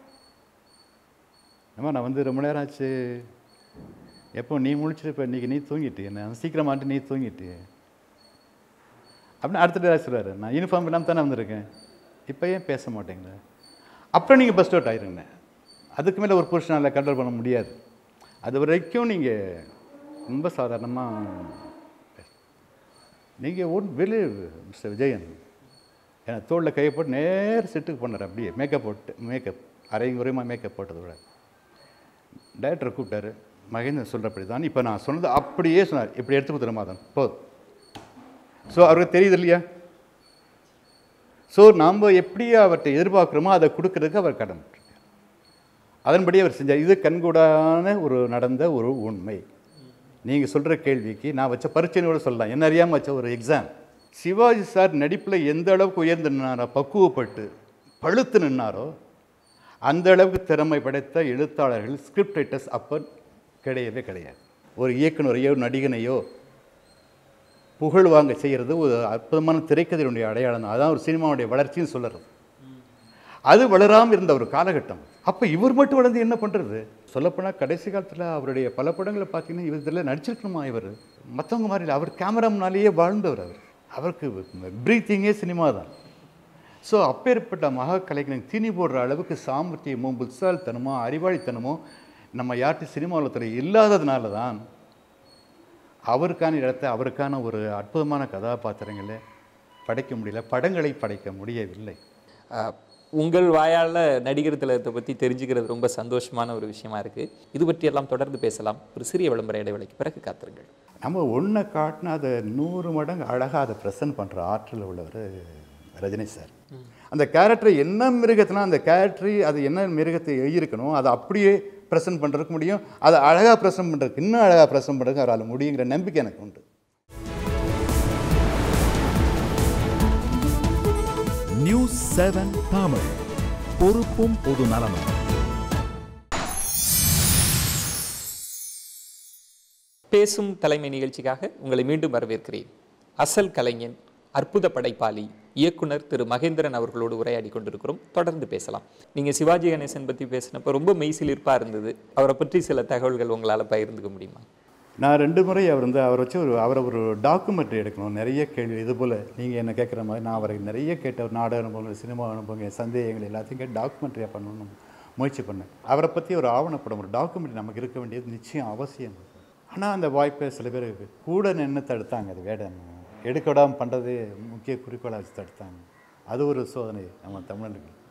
ஏம்மா நான் வந்து ரொம்ப நேரம் ஆச்சு எப்போ நீ முழிச்சிட்டு இப்போ இன்றைக்கி நீ தூங்கிட்டு என்ன சீக்கிரமாட்டு நீ தூங்கிட்டு அப்படின்னு அடுத்த டே சொல்கிறாரு நான் யூனிஃபார்ம் இல்லாமல் தானே வந்திருக்கேன் இப்போ ஏன் பேச மாட்டேங்களே அப்புறம் நீங்கள் பஸ்ட் அவுட் ஆயிருங்க அதுக்கு மேலே ஒரு புருஷனால் கண்ட்ரோல் பண்ண முடியாது அது வரைக்கும் நீங்கள் ரொம்ப சாதாரணமாக நீங்கள் ஒன் வெளியே மிஸ்டர் விஜயன் ஏன்னா தோளில் கையை போட்டு நேர் செட்டுக்கு பண்ணார் அப்படியே மேக்கப் போட்டு மேக்கப் அரையும் குறையமாக மேக்கப் போட்டதை விட டைரக்டர் கூப்பிட்டாரு மகேந்திரன் சொல்கிறபடி தான் இப்போ நான் சொன்னது அப்படியே சொன்னார் இப்படி எடுத்து கொடுத்துற மாதம் போதும் ஸோ அவருக்கு தெரியுது இல்லையா ஸோ நாம் எப்படி அவர்கிட்ட எதிர்பார்க்குறோமோ அதை கொடுக்கறதுக்கு அவர் கடமை அதன்படி அவர் செஞ்சார் இது கண்கூடான ஒரு நடந்த ஒரு உண்மை நீங்கள் சொல்கிற கேள்விக்கு நான் வச்ச பரீட்சையோட சொல்லலாம் என்ன அறியாமல் வச்ச ஒரு எக்ஸாம் சிவாஜி சார் நடிப்பில் எந்த அளவுக்கு உயர்ந்து நின்னாரோ பக்குவப்பட்டு பழுத்து நின்னாரோ அந்த அளவுக்கு திறமை படைத்த எழுத்தாளர்கள் ஸ்கிரிப்ட் ரைட்டர்ஸ் அப்போ கிடையவே கிடையாது ஒரு இயக்குனரையோ நடிகனையோ புகழ் வாங்க செய்கிறது ஒரு அற்புதமான திரைக்கதையினுடைய அடையாளம் தான் அதான் ஒரு சினிமாவுடைய வளர்ச்சின்னு சொல்லுறது அது வளராமல் இருந்த ஒரு காலகட்டம் அப்போ இவர் மட்டும் வளர்ந்து என்ன பண்ணுறது சொல்லப்போனால் கடைசி காலத்தில் அவருடைய பல படங்களை பார்த்தீங்கன்னா இவர் இதில் நடிச்சிருக்கணுமா இவர் மற்றவங்க மாதிரி இல்லை அவர் கேமரா முன்னாலேயே வாழ்ந்தவர் அவர் அவருக்கு ப்ரீத்திங்கே சினிமா தான் ஸோ அப்பேற்பட்ட மகா கலைஞனுக்கு தீனி போடுற அளவுக்கு சாமர்த்தியமும் புத்தால்தனமோ அறிவாளித்தனமோ நம்ம யார்கிட்ட சினிமா உலகத்தில் இல்லாததுனால தான் அவருக்கான இடத்தை அவருக்கான ஒரு அற்புதமான கதாபாத்திரங்களை படைக்க முடியல படங்களை படைக்க முடியவில்லை அஹ், உங்கள் வாயால் நடிகர் திலகத்தை பற்றி தெரிஞ்சுக்கிறது ரொம்ப சந்தோஷமான ஒரு விஷயமா இருக்குது இது பற்றியெல்லாம் தொடர்ந்து பேசலாம் ஒரு சிறிய விளம்பர இடைவேளைக்கு பிறகு காத்திருங்கள் நம்ம ஒன்றை காட்டினா அதை நூறு மடங்கு அழகாக அதை ப்ரெசன்ட் பண்ணுற ஆற்றல் உள்ளவர் ரஜினி சார் அந்த கேரக்டரை என்ன மிருகத்தினா அந்த கேரக்டரை அது என்ன மிருகத்தை எழுதியிருக்கணும் அதை அப்படியே ப்ரெசென்ட் பண்ணுறதுக்கு முடியும் அதை அழகாக ப்ரெசென்ட் பண்ணுறதுக்கு இன்னும் அழகாக ப்ரெசென்ட் பண்ணுறதுக்கு அவரால் முடியுங்கிற நம்பிக்கை எனக்கு உண்டு நியூஸ் செவன் தமிழ் பொறுப்பும் பொது நலமும் பேசும் தலைமை நிகழ்ச்சிக்காக உங்களை மீண்டும் வரவேற்கிறேன் அசல் கலைஞன் அற்புத படைப்பாளி இயக்குனர் திரு மகேந்திரன் அவர்களோடு உரையாடி கொண்டிருக்கிறோம் தொடர்ந்து பேசலாம் நீங்கள் சிவாஜி கணேசன் பற்றி பேசினப்போ ரொம்ப மெய்சிலிருப்பாக இருந்தது அவரை பற்றி சில தகவல்கள் உங்களால் பகிர்ந்துக்க முடியுமா நான் ரெண்டு முறை அவர் வந்து அவரை வச்சு ஒரு அவரை ஒரு டாக்குமெண்ட்ரி எடுக்கணும் நிறைய கேள்வி இது போல் நீங்கள் என்ன கேட்குற மாதிரி நான் அவரை நிறைய கேட்ட ஒரு நாடக அனுபவங்கள் சினிமா அனுபவங்கள் சந்தேகங்கள் எல்லாத்தையும் கேட்டு டாக்குமெண்ட்ரியாக பண்ணணும்னு முயற்சி பண்ணேன் அவரை பற்றி ஒரு ஆவணப்படம் ஒரு டாக்குமெண்ட்ரி நமக்கு இருக்க வேண்டியது நிச்சயம் அவசியம் ஆனால் அந்த வாய்ப்பை சில பேர் கூட நின்று தடுத்தாங்க அது வேடம் எடுக்க விடாமல் பண்ணுறதே முக்கிய குறிக்கோளாக வச்சு தடுத்தாங்க அது ஒரு சோதனை நம்ம தமிழர்கள்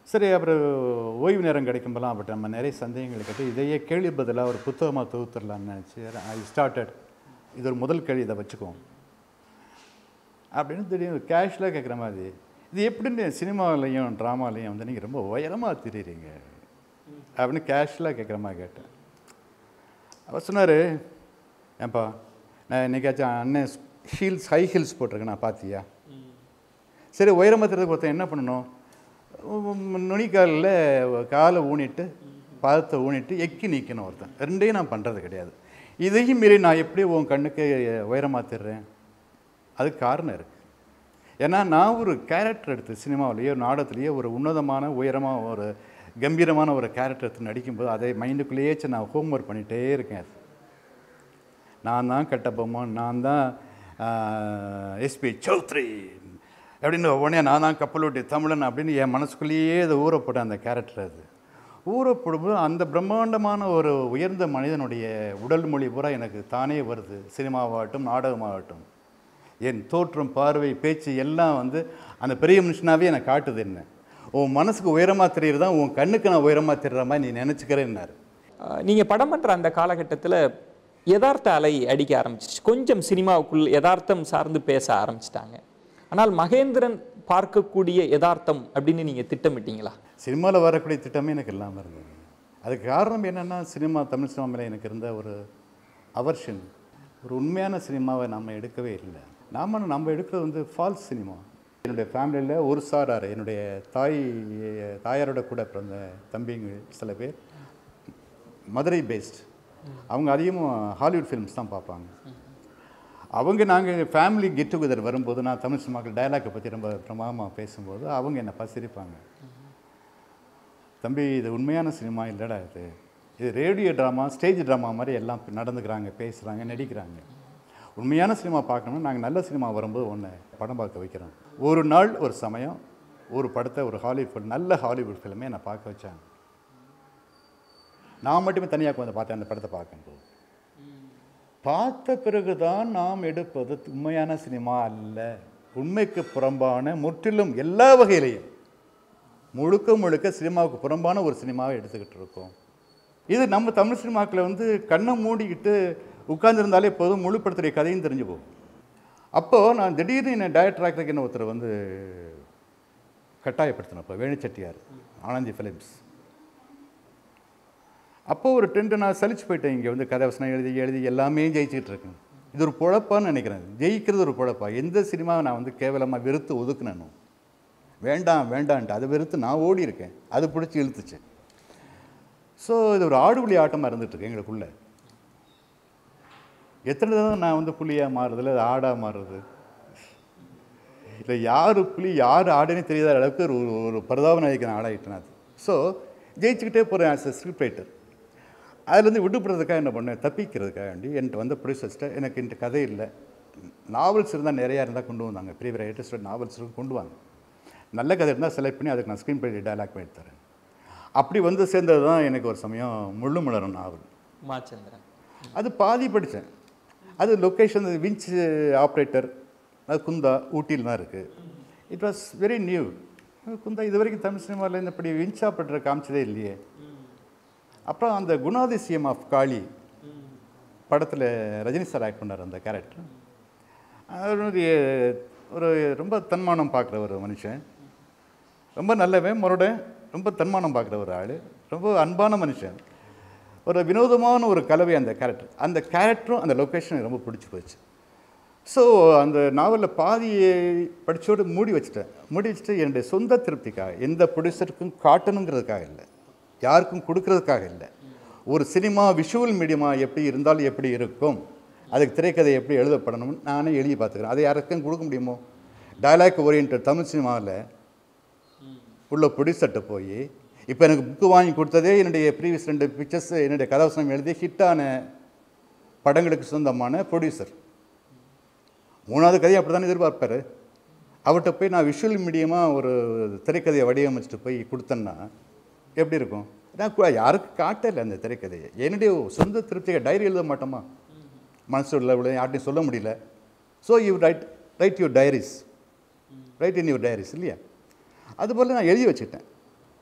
சரி அப்புறம் ஓய்வு நேரம் கிடைக்கும்போதெல்லாம் அப்படி நம்ம நிறைய சந்தேகங்கள் கேட்டு இதையே கேள்வி பதிலாக ஒரு புத்தகமாக தொகுத்துடலாம்னு நினச்சி ஐ ஸ்டார்டட் இது ஒரு முதல் கேள்வி இதை வச்சுக்குவோம் அப்படின்னு திடீர்னு கேஷில் கேட்குற மாதிரி இது எப்படின்னு சினிமாவிலையும் ட்ராமாலையும் வந்து நீங்கள் ரொம்ப உயரமாக திரியிறீங்க அப்படின்னு கேஷுவலாக கேட்குற மாதிரி கேட்டேன் அவர் சொன்னார் ஏன்பா நான் என்னைக்காச்சும் அண்ணன் ஹீல்ஸ் ஹை ஹீல்ஸ் போட்டிருக்கேன் நான் பார்த்தியா சரி உயரமாக தெரிஞ்சு ஒருத்தன் என்ன பண்ணணும் உம், நுனிக்காலில் காலை ஊனிட்டு பாதத்தை ஊனிட்டு எக்கி நிற்கணும் ஒருத்தன் ரெண்டையும் நான் பண்ணுறது கிடையாது இதையும் மீறி நான் எப்படி உன் கண்ணுக்கு உயரமாக தர்றேன் அதுக்கு காரணம் இருக்குது ஏன்னா நான் ஒரு கேரக்டர் எடுத்து சினிமாவிலேயோ நாடகத்துலேயோ ஒரு உன்னதமான உயரமாக ஒரு கம்பீரமான ஒரு கேரக்டர் எடுத்து நடிக்கும்போது அதை மைண்டுக்குள்ளேயே வச்சு நான் ஹோம்ஒர்க் பண்ணிகிட்டே இருக்கேன் அது நான் தான் கட்டபொம்மன் நான் தான் எஸ்பி சௌத்ரி அப்படின்னு உடனே நான் தான் கப்பலோட்டி தமிழன் அப்படின்னு என் மனசுக்குள்ளேயே அது ஊறப்பட்ட அந்த கேரக்டர் அது ஊறப்படும்போது அந்த பிரம்மாண்டமான ஒரு உயர்ந்த மனிதனுடைய உடல் மொழி பூரா எனக்கு தானே வருது சினிமாவாகட்டும் நாடகமாகட்டும் என் தோற்றம் பார்வை பேச்சு எல்லாம் வந்து அந்த பெரிய மனுஷனாவே எனக்கு காட்டுது என்ன உன் மனசுக்கு உயரமாக தெரியுறதா உன் கண்ணுக்கு நான் உயரமாக தெரியுற மாதிரி நீ நினச்சிக்கிறேன்னாரு ஆஹ் நீங்க படம் பண்ற அந்த காலகட்டத்துல யதார்த்த அலை அடிக்க ஆரம்பிச்சிச்சு கொஞ்சம் சினிமாவுக்குள் யதார்த்தம் சார்ந்து பேச ஆரம்பிச்சிட்டாங்க ஆனால் மகேந்திரன் பார்க்கக்கூடிய யதார்த்தம் அப்படின்னு நீங்க திட்டமிட்டீங்களா சினிமாவில் வரக்கூடிய திட்டமே எனக்கு இல்லாமல் இருந்தது அதுக்கு காரணம் என்னென்னா சினிமா தமிழ் சினிமா மேலே எனக்கு இருந்த ஒரு அவர்ஷன் ஒரு உண்மையான சினிமாவை நம்ம எடுக்கவே இல்லை நாம நம்ம எடுக்கிறது வந்து ஃபால்ஸ் சினிமா என்னுடைய ஃபேமிலியில் ஒரு சாரார் என்னுடைய தாய் தாயாரோட கூட பிறந்த தம்பிங்க சில பேர் மதுரை பேஸ்ட் அவங்க அதிகமாக ஹாலிவுட் ஃபிலிம்ஸ் தான் பார்ப்பாங்க அவங்க நாங்கள் ஃபேமிலி கெட் டுகெதர் வரும்போது நான் தமிழ் சினிமாக்கள் டயலாக்கை பற்றி ரொம்ப பிரமாதமாக பேசும்போது அவங்க என்னை பசிரிப்பாங்க தம்பி இது உண்மையான சினிமா இல்லைடா இது இது ரேடியோ ட்ராமா ஸ்டேஜ் ட்ராமா மாதிரி எல்லாம் நடந்துக்கிறாங்க பேசுகிறாங்க நடிக்கிறாங்க உண்மையான சினிமா பார்க்கணும் நாங்கள் நல்ல சினிமா வரும்போது ஒன்று படம் பார்க்க வைக்கிறோம் ஒரு நாள் ஒரு சமயம் ஒரு படத்தை ஒரு ஹாலிவுட் ஃபிலிம் நல்ல ஹாலிவுட் ஃபிலிமே என்னை பார்க்க வச்சாங்க நான் மட்டுமே தனியாக உட்காந்து பார்த்தேன் அந்த படத்தை பார்க்கும்போது பார்த்த பிறகுதான் நாம் எடுப்பது உண்மையான சினிமா அல்ல உண்மைக்கு புறம்பான முற்றிலும் எல்லா வகையிலையும் முழுக்க முழுக்க சினிமாவுக்கு புறம்பான ஒரு சினிமாவை எடுத்துக்கிட்டு இருக்கோம் இது நம்ம தமிழ் சினிமாக்களை வந்து கண்ணை மூடிக்கிட்டு உட்கார்ந்திருந்தாலே போதும் முழு படத்துடைய கதையும் தெரிஞ்சு போகும் அப்போது நான் திடீர்னு என்ன டைரக்டர் ஆக்கிறதுக்கு என்ன ஒருத்தர் வந்து கட்டாயப்படுத்தினப்போ வேணுச்செட்டியார் ஆனந்தி ஃபிலிம்ஸ் அப்போ ஒரு டென்ட்டு நான் சலிச்சு போயிட்டேன் இங்கே வந்து கதை வசனம் எழுதி எழுதி எல்லாமே ஜெயிச்சுக்கிட்டு இருக்கேன் இது ஒரு பொழப்பான்னு நினைக்கிறேன் ஜெயிக்கிறது ஒரு பொழப்பா எந்த சினிமாவை நான் வந்து கேவலமாக வெறுத்து ஒதுக்குனேனோ வேண்டாம் வேண்டான்ட்டு அதை வெறுத்து நான் ஓடி இருக்கேன் அது பிடிச்சி இழுத்துச்சு ஸோ இது ஒரு ஆடுபுலி ஆட்டமாக இருந்துகிட்ருக்கு எங்களுக்குள்ள எத்தனை தடவை நான் வந்து புலியாக மாறுறது இல்லை ஆடாக மாறுறது இல்லை யார் புலி யார் ஆடுன்னு தெரியாத அளவுக்கு ஒரு ஒரு பரிதாப நாயக்கு நான் ஆடாயிட்டேன் அது ஸோ ஜெயிச்சுக்கிட்டே போகிறேன் ஆஸ் அ ஸ்கிரிப்ட் ரைட்டர் அதுலேருந்து விடுபடுறதுக்காக என்ன பண்ணேன் தப்பிக்கிறதுக்காக வேண்டி என்கிட்ட வந்த ப்ரொடியூசர்ஸ்ட்ட எனக்கு என்கிட்ட கதை இல்லை நாவல்ஸ் இருந்தால் நிறையா இருந்தால் கொண்டு வந்தாங்க பெரிய பெரிய ரைட்டர்ஸ் நாவல்ஸ் கொண்டு வாங்க நல்ல கதை இருந்தால் செலக்ட் பண்ணி அதுக்கு நான் ஸ்க்ரீன் பண்ணி டைலாக் பண்ணி தரேன் அப்படி வந்து சேர்ந்தது தான் எனக்கு ஒரு சமயம் முள்ளு மலரும் நாவல் மாச்சந்திரன் அது பாதி படித்தேன் அது லொக்கேஷன் விஞ்ச் ஆப்ரேட்டர் அது குந்தா ஊட்டியில் தான் இருக்குது it was very new Kundah இது வரைக்கும் தமிழ் சினிமாவில் இந்த இப்படி விஞ்ச் ஆப்ரேட்டரை காமிச்சதே இல்லையே அப்புறம் அந்த குணாதிசயம் ஆஃப் காளி படத்தில் ரஜினி சார் ஆக்ட் பண்ணார் அந்த கேரக்டர் அவர் ஒரு ஒரு ரொம்ப தன்மானம் பார்க்குற ஒரு மனுஷன் ரொம்ப நல்லவன் முரடன் ரொம்ப தன்மானம் பார்க்குற ஒரு ஆள் ரொம்ப அன்பான மனுஷன் ஒரு வினோதமான ஒரு கலவை அந்த கேரக்டர் அந்த கேரக்டரும் அந்த லொக்கேஷன் ரொம்ப பிடிச்சி போச்சு ஸோ அந்த நாவலில் பாதியை படித்தோடு மூடி வச்சுட்டேன் மூடி வச்சுட்டு என்னுடைய சொந்த திருப்திக்காக எந்த ப்ரொடியூசருக்கும் காட்டணுங்கிறதுக்காக இல்லை யாருக்கும் கொடுக்கறதுக்காக இல்லை ஒரு சினிமா விஷுவல் மீடியமா எப்படி இருந்தால் எப்படி இருக்கும் அதுக்கு திரைக்கதை எப்படி எழுதப்படணும்னு நானே எழுதி பார்த்துக்கிறேன் அதை யாருக்கும் கொடுக்க முடியுமோ டயலாக் ஓரியன்ட் தமிழ் சினிமாவில் உள்ள ப்ரொடியூசர்கிட்ட போய் இப்போ எனக்கு புக்கு வாங்கி கொடுத்ததே என்னுடைய ப்ரீவியஸ் ரெண்டு பிக்சர்ஸ் என்னுடைய கதாவசனம் எழுதி ஹிட்டான படங்களுக்கு சொந்தமான ப்ரொடியூசர் மூணாவது கதையை அப்படி தானே எதிர்பார்ப்பார் அவர்கிட்ட போய் நான் விஷுவல் மீடியமாக ஒரு திரைக்கதையை வடிவமைச்சிட்டு போய் கொடுத்தேன்னா எப்படி இருக்கும் நான் கு- யாருக்கும் காட்டலை அந்த திரைக்கதையை என்னுடைய சொந்த திருப்தியை டைரி எழுத மாட்டோமா மனசு உள்ள உள்ள யார்ட்டையும் சொல்ல முடியல so you write write your diaries write in your diaries இல்லையா அதுபோல் நான் எழுதி வச்சுட்டேன்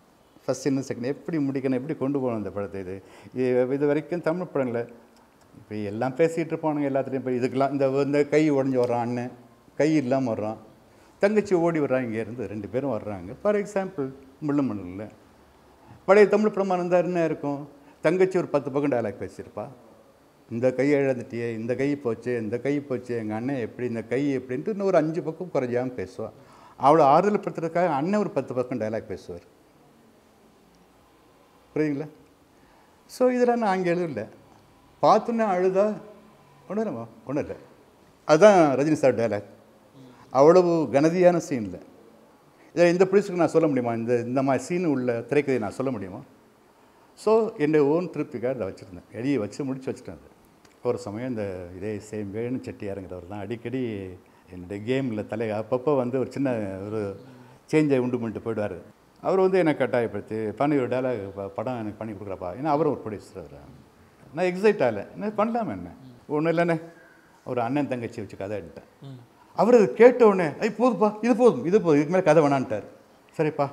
ஃபஸ்ட் இன்னும் செகண்ட் எப்படி முடிக்கணும் எப்படி கொண்டு போகணும் இந்த படத்தை இது இது- இது வரைக்கும் தமிழ் படங்களை இப்போ எல்லாம் பேசிகிட்டு இருப்பானுங்க எல்லாத்துலேயும் இப்போ இதுக்கெல்லாம் இந்த இந்த கை உடஞ்சி வர்றான் அண்ணன் கை இல்லாமல் வர்றான் தங்கச்சி ஓடி வர்றான் இங்கேருந்து ரெண்டு பேரும் வர்றாங்க ஃபார் எக்ஸாம்பிள் முள்ளுமண்ணில் பழைய தமிழ் படமாக இருந்தால் என்ன இருக்கும் தங்கச்சி ஒரு பத்து பக்கம் டயலாக் பேசியிருப்பா இந்த கை இழந்துட்டியே இந்த கை போச்சு இந்த கை போச்சு எங்கள் அண்ணன் எப்படி இந்த கை எப்படின்ட்டு இன்னும் ஒரு அஞ்சு பக்கம் குறைஞ்சாமல் பேசுவாள் அவளை ஆறுதல் படுத்துறதுக்காக அண்ணன் ஒரு பத்து பக்கம் டயலாக் பேசுவார் புரியுங்களா ஸோ இதெல்லாம் நான் அங்கே எழுதல பார்த்தோன்னே அழுதா ஒன்றுமா ஒன்றும் இல்லை அதுதான் ரஜினி சார் டயலாக் அவ்வளவு கனதியான சீன் இல்லை இதை இந்த ப்ரொடியூசருக்கு நான் சொல்ல முடியுமா இந்த இந்த மாதிரி சீன் உள்ள திரைக்கதையை நான் சொல்ல முடியுமா ஸோ என்னுடைய ஓன் திருப்திக்காக இதை வச்சுருந்தேன் எழுதி வச்சு முடிச்சு வச்சுட்டேன் அது ஒரு சமயம் இந்த இதே சேம் வேணு செட்டியாருங்கிறவர் தான் அடிக்கடி என்னுடைய கேமில் தலை அப்பப்போ வந்து ஒரு சின்ன ஒரு சேஞ்சை உண்டு பண்ணிட்டு போயிடுவார் அவர் வந்து என்னை கட்டாயப்படுத்தி பண்ணி ஒரு டேலாக் படம் எனக்கு பண்ணி கொடுக்குறப்பா ஏன்னா அவரும் ஒரு ப்ரொடியூசர் அவர் நான் எக்ஸைட் ஆகலை என்ன பண்ணலாமா என்ன ஒன்றும் இல்லைண்ணே ஒரு அண்ணன் தங்கச்சி வச்சு கதை எடுத்தேன் அவர் அது கேட்ட உடனே ஐ போதுப்பா இது போதும் இது போதும் இதுக்கு மேலே கதை வேணான்ட்டார் சரிப்பா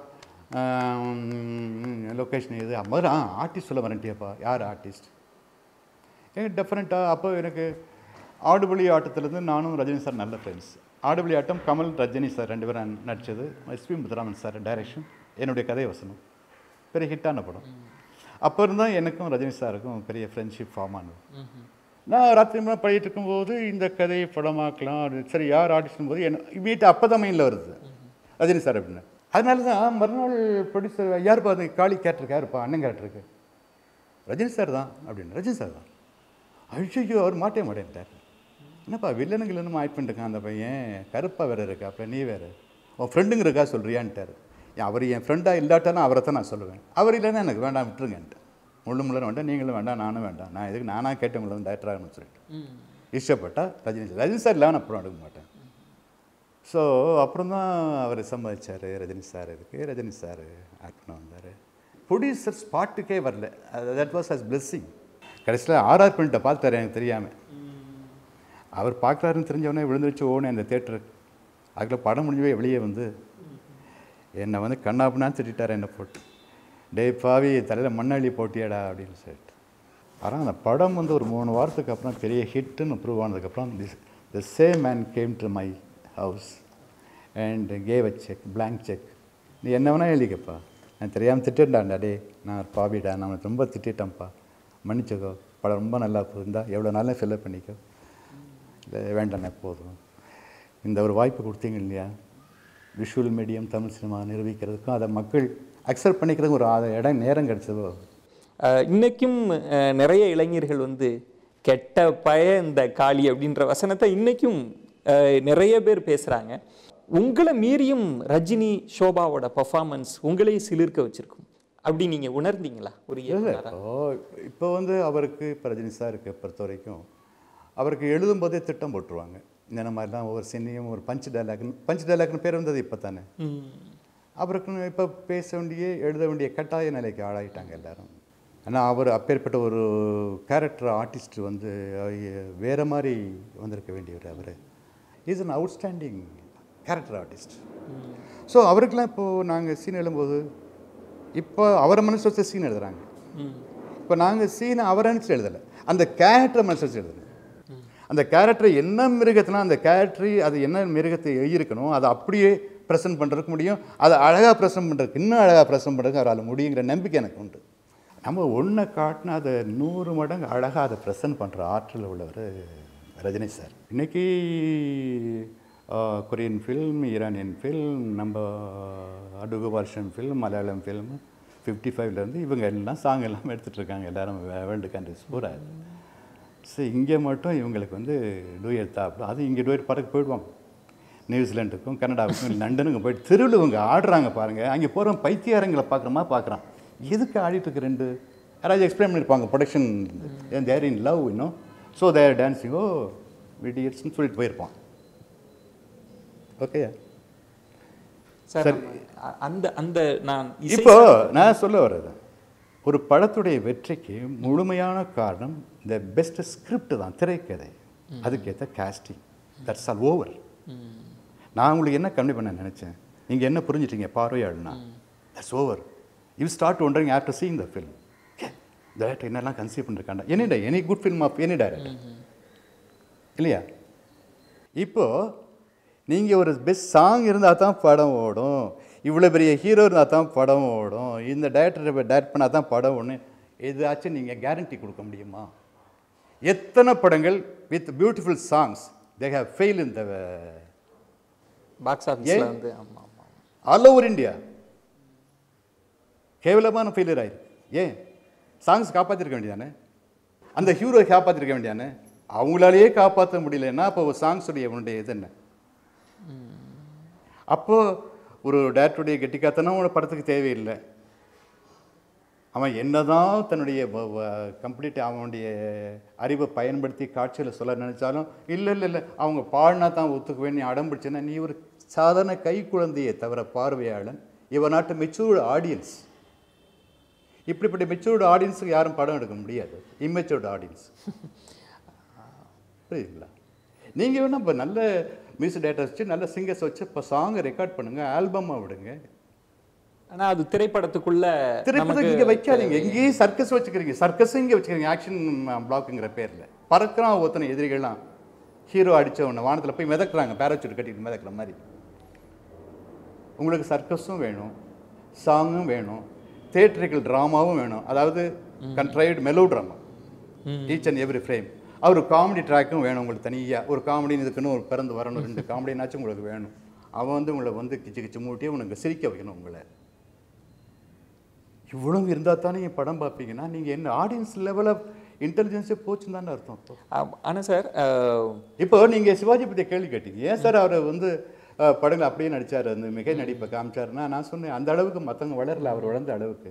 லொக்கேஷன் இது மாதிரி ஆ ஆர்டிஸ்ட் சொல்ல வரண்டியாப்பா யார் ஆர்டிஸ்ட் ஏங்க டெஃபரெண்ட்டாக அப்போ எனக்கு ஆடுபுலி ஆட்டத்துலேருந்து நானும் ரஜினி சார் நல்ல ஃப்ரெண்ட்ஸ் ஆடுபுலி ஆட்டம் கமல் ரஜினி சார் ரெண்டு பேரும் நடித்தது எஸ்பி முத்துராமன் சார் டைரக்ஷன் என்னுடைய கதை வசனம் பெரிய ஹிட்டான படம் அப்போ இருந்தால் எனக்கும் ரஜினி சாருக்கும் பெரிய ஃப்ரெண்ட்ஷிப் ஃபார்ம் ஆனது நான் ராத்திரி மேலே படிட்டு இருக்கும்போது இந்த கதையை படமாக்கலாம் அது சரி யார் ஆர்டிஸ்டும் போது என்ன வீட்டு அப்போ தான் மைண்டில் வருது ரஜினி சார் அப்படின்னு அதனால தான் மறுநாள் ப்ரொடியூசர் யாருப்பா அது காளி கேரக்டருக்கு யாருப்பா அண்ணன் கேரக்டருக்கு ரஜினி சார் தான் அப்படின்னு ரஜினி சார் தான் ஐயோ அவர் மாட்டே மாட்டேன்ட்டார் என்னப்பா வில்லனுங்க இல்லைன்னு ஆட் பண்ணிருக்கான் அந்த பையன் கருப்பா வேற இருக்கா அப்புறம் நீ வேற உன் ஃப்ரெண்டுங்க இருக்கா சொல்றியான்ட்டார் அவர் என் ஃப்ரெண்டாக இல்லாட்டாலும் அவரை தான் நான் சொல்லுவேன் அவர் இல்லைன்னா எனக்கு வேண்டாம் விட்டுருங்கன்ட்டு முள்ளு முள்ளு வேண்டாம் நீங்களும் வேண்டாம் நானும் வேண்டாம் நான் எதுக்கு நானாக கேட்ட முள்ள டேரக்டராக சொல்லிட்டு இஷ்டப்பட்டா ரஜினி சார் ரஜினி சார் இல்லாமல் அப்புறம் எடுக்க மாட்டேன் ஸோ அப்புறம் தான் அவர் சம்மதிச்சார் ரஜினி சார் இதுக்கு ரஜினி சார் ஆக்ட் பண்ண வந்தார் ப்ரொடியூசர் ஸ்பாட்டுக்கே வரல தட் வாஸ் அஸ் பிளெஸ்ஸிங் கடைசியில் ஆர்ஆர் பண்ணிட்ட பார்த்தாரு எனக்கு தெரியாமல் அவர் பார்க்குறாருன்னு தெரிஞ்சவொடனே விழுந்துருச்சு ஓனே அந்த தேட்டருக்கு அதில் படம் முடிஞ்சு போய் வெளியே வந்து என்னை வந்து கண்ணாப்புனா திட்டார் என்னை போட்டு டேய் பாவி தலையில் மண்ணள்ளி போட்டியாடா அப்படின்னு சொல்லிட்டு ஆனால் அந்த படம் வந்து ஒரு மூணு வாரத்துக்கு அப்புறம் பெரிய ஹிட்டுன்னு ப்ரூவ் ஆனதுக்கப்புறம் this the same man came to my house and gave a cheque blank cheque நீ என்ன வேணால் எழுதிக்கப்பா நான் தெரியாமல் திட்டேன்டாண்டா டே நான் ஒரு பாவிடா நான் உனக்கு ரொம்ப திட்டேன்ப்பா மன்னிச்சுக்கோ படம் ரொம்ப நல்லா இருந்தா எவ்வளோ நாளும் ஃபில்லப் பண்ணிக்கோ இல்லை வேண்டாண்ணே போதும் இந்த ஒரு வாய்ப்பு கொடுத்தீங்க இல்லையா விஷுவல் மீடியம் தமிழ் சினிமா நிரூபிக்கிறதுக்கும் அதை மக்கள் அக்செப்ட் பண்ணிக்கிறதுக்கும் ஒரு ஆ- இடம் நேரம் கிடைச்சதோ அஹ், இன்னைக்கும் அஹ், நிறைய இளைஞர்கள் வந்து கெட்ட பய இந்த காளி அப்படின்ற வசனத்தை இன்னைக்கும் அஹ், நிறைய பேர் பேசுறாங்க உங்களை மீறியும் ரஜினி ஷோபாவோட பர்ஃபார்மன்ஸ் உங்களையும் சிலிர்க்க வச்சிருக்கும் அப்படி நீங்க உணர்ந்தீங்களா ஒரு இல்லை இயக்குனரா? இப்போ இப்போ வந்து அவருக்கு இப்போ ரஜினி சாருக்கு பொறுத்த வரைக்கும் அவருக்கு எழுதும்போதே திட்டம் போட்டுருவாங்க இந்த மாதிரிலாம் ஒவ்வொரு சீனையும் ஒரு பஞ்ச் டைலாக்னு பஞ்ச் டைலாக்னு பேர் வந்தது இப்போ தானே ம். அவருக்கு இப்போ பேச வேண்டிய எழுத வேண்டிய கட்டாய நிலைக்கு ஆளாயிட்டாங்க எல்லாரும் ஆனால் அவர் அப்பேற்பட்ட ஒரு கேரக்டர் ஆர்டிஸ்ட் வந்து அஹ், வேற மாதிரி வந்திருக்க வேண்டியவர் அவர் is an outstanding character artist so அவருக்கெல்லாம் இப்போது நாங்கள் சீன் எழுதும்போது இப்போ அவரை மனசு வச்ச சீன் எழுதுறாங்க ம். இப்போ நாங்கள் சீனை அவரை நினச்சி எழுதலை அந்த கேரக்டரை மனசு வச்சு எழுதுறோம் அந்த கேரக்டர் என்ன மிருகத்தினா அந்த கேரக்டர் அது என்ன மிருகத்தை எழுதியிருக்கணும் அதை அப்படியே ப்ரெசென்ட் பண்ணுறதுக்கு முடியும் அதை அழகாக ப்ரெசென்ட் பண்ணுறதுக்கு இன்னும் அழகாக ப்ரெசென்ட் பண்ணுறதுக்கு அவரால் முடியுங்கிற நம்பிக்கை எனக்கு உண்டு நம்ம ஒன்றை காட்டினா அதை நூறு மடங்கு அழகாக அதை ப்ரெசென்ட் பண்ணுற ஆற்றல் உள்ளவர் ரஜினி சார் இன்னைக்கு கொரியன் ஃபில்ம் ஈரானியன் ஃபில்ம் நம்ம அடுகு வருஷன் ஃபில்ம் மலையாளம் ஃபில்ம் ஃபிஃப்டி ஃபைவ்லேருந்து இவங்க எல்லாம் சாங் எல்லாம் எடுத்துகிட்டு இருக்காங்க எல்லாரும் வேர்ல்டு கண்ட்ரிஸ் பூரா ஸோ இங்கே மட்டும் இவங்களுக்கு வந்து டூயட் தான் அது இங்கே டூயட் பாட்டுக்கு போயிடுவாங்க நியூசிலாண்டுக்கும் கனடாவுக்கும் லண்டனுக்கும் போயிட்டு தெருவில் இவங்க ஆடுறாங்க பாருங்கள் அங்கே போகிற பைத்தியாரங்களை பார்க்குறமா பார்க்குறான் எதுக்கு ஆடிட்டு இருக்கு ரெண்டு யாராவது எக்ஸ்பிளைன் பண்ணியிருப்பாங்க ப்ரொடக்ஷன் தேர் இன் லவ் இன்னும் ஸோ தேர் டான்ஸிங் ஓ விடியட்ஸ்னு சொல்லிட்டு போயிருப்பான் ஓகே சார் நம்ம அ- அந்த அந்த நான் இசை இப்போ நான் சொல்ல வர்றது ஒரு படத்துடைய வெற்றிக்கு முழுமையான காரணம் இந்த பெஸ்ட் ஸ்கிரிப்ட் தான் திரைக்கதை அதுக்கேற்ற casting தட்ஸ் ஆல் ஓவர் நான் உங்களுக்கு என்ன கம்மி பண்ண நினச்சேன் நீங்கள் என்ன புரிஞ்சிட்டீங்க பார்வையாளுனா that's over you start wondering after seeing the film director என்னெல்லாம் கன்சீவ் பண்ணிருக்காண்டா any day any good film of any director இல்லையா இப்போ நீங்கள் ஒரு பெஸ்ட் சாங் இருந்தால் தான் படம் ஓடும் இவ்வளோ பெரிய ஹீரோ இருந்தால் தான் படம் ஓடும் இந்த டேரக்டர் டைரக்ட் பண்ணால் தான் படம் ஒன்று ஏதாச்சும் நீங்கள் கேரண்டி கொடுக்க முடியுமா எத்தனை படங்கள் with beautiful songs they have fail in the box ஆஃபீஸில் வந்து ஆமா ஆமா ஆல் ஓவர் இந்தியா கேவலமான ஃபெயிலியர் ஆயிருக்கு ஏன் சாங்ஸ் காப்பாற்றிருக்க வேண்டியதானே அந்த ஹீரோ காப்பாற்றிருக்க வேண்டியானே அவங்களாலேயே காப்பாற்ற முடியலன்னா அப்போ சாங்ஸுடைய உன்னுடைய இது என்ன அப்போ ஒரு டேரக்டருடைய கெட்டிக்காத்தனம் ஒரு படத்துக்கு தேவையில்லை அவன் என்னதான் தன்னுடைய கம்ப்ளீட் அவனுடைய அறிவை பயன்படுத்தி காட்சியில் சொல்ல நினைச்சாலும் இல்லை இல்லை இல்லை அவங்க பாடினா தான் ஒத்துக்குவேன் நீ அடம் பிடிச்சேன்னா நீ ஒரு சாதாரண கை குழந்தையை தவிர பார்வையாளன் இவன் நாட்டு மெச்சூர்டு ஆடியன்ஸ் இப்படிப்பட்ட மெச்சூர்டு ஆடியன்ஸுக்கு யாரும் படம் எடுக்க முடியாது இம்மெச்சூர்டு ஆடியன்ஸ் புரியுதுங்களா நீங்கள் வேணால் இப்போ நல்ல மியூசிக் டேரக்டர் வச்சு நல்ல சிங்கர்ஸ் வச்சு இப்போ சாங்கை ரெக்கார்ட் பண்ணுங்கள் ஆல்பமாக விடுங்க ஆனா அது திரைப்படத்துக்குள்ள திருப்பதிக்கு இங்கே வைக்காதீங்க எங்கேயும் சர்க்கஸ் வச்சுக்கிறீங்க சர்க்கஸும் இங்கே வச்சுக்கிறீங்க ஆக்ஷன் பிளாக்குங்கிற பேரில் பறக்கிறான் ஒருத்தனை எதிரிகள்லாம் ஹீரோ அடிச்ச உடனே வானத்தில் போய் மிதக்குறாங்க பேராசூட் கட்டிட்டு மிதக்கிற மாதிரி உங்களுக்கு சர்க்கஸும் வேணும் சாங்கும் வேணும் தேட்ரிக்கல் ட்ராமாவும் வேணும் அதாவது contrived melodrama each and every frame அவர் காமெடி ட்ராக்கும் வேணும் உங்களுக்கு தனியாக ஒரு காமெடின்னு இதுக்குன்னு ஒரு பிறந்து வரணும் ரெண்டு காமெடினாச்சும் உங்களுக்கு வேணும் அவன் வந்து உங்களை வந்து கிச்சு கிச்சு மூட்டி உனக்கு சிரிக்க வைக்கணும் உங்களை இவ்வளவு இருந்தால் தானே நீங்கள் படம் பார்ப்பீங்கன்னா நீங்கள் என்ன ஆடியன்ஸ் லெவல் ஆஃப் இன்டெலிஜென்ஸே போச்சுன்னு தானே அர்த்தம் இப்போ ஆம், ஆனா சார் இப்போ நீங்கள் சிவாஜி பற்றி கேள்வி கேட்டீங்க ஏன் சார் அவர் வந்து அஹ், படங்கள் அப்படியே நடிச்சார் அந்த மிகை நடிப்பை காமிச்சாருன்னா நான் சொன்னேன் அந்த அளவுக்கு மற்றவங்க வளரல அவர் வளர்ந்த அளவுக்கு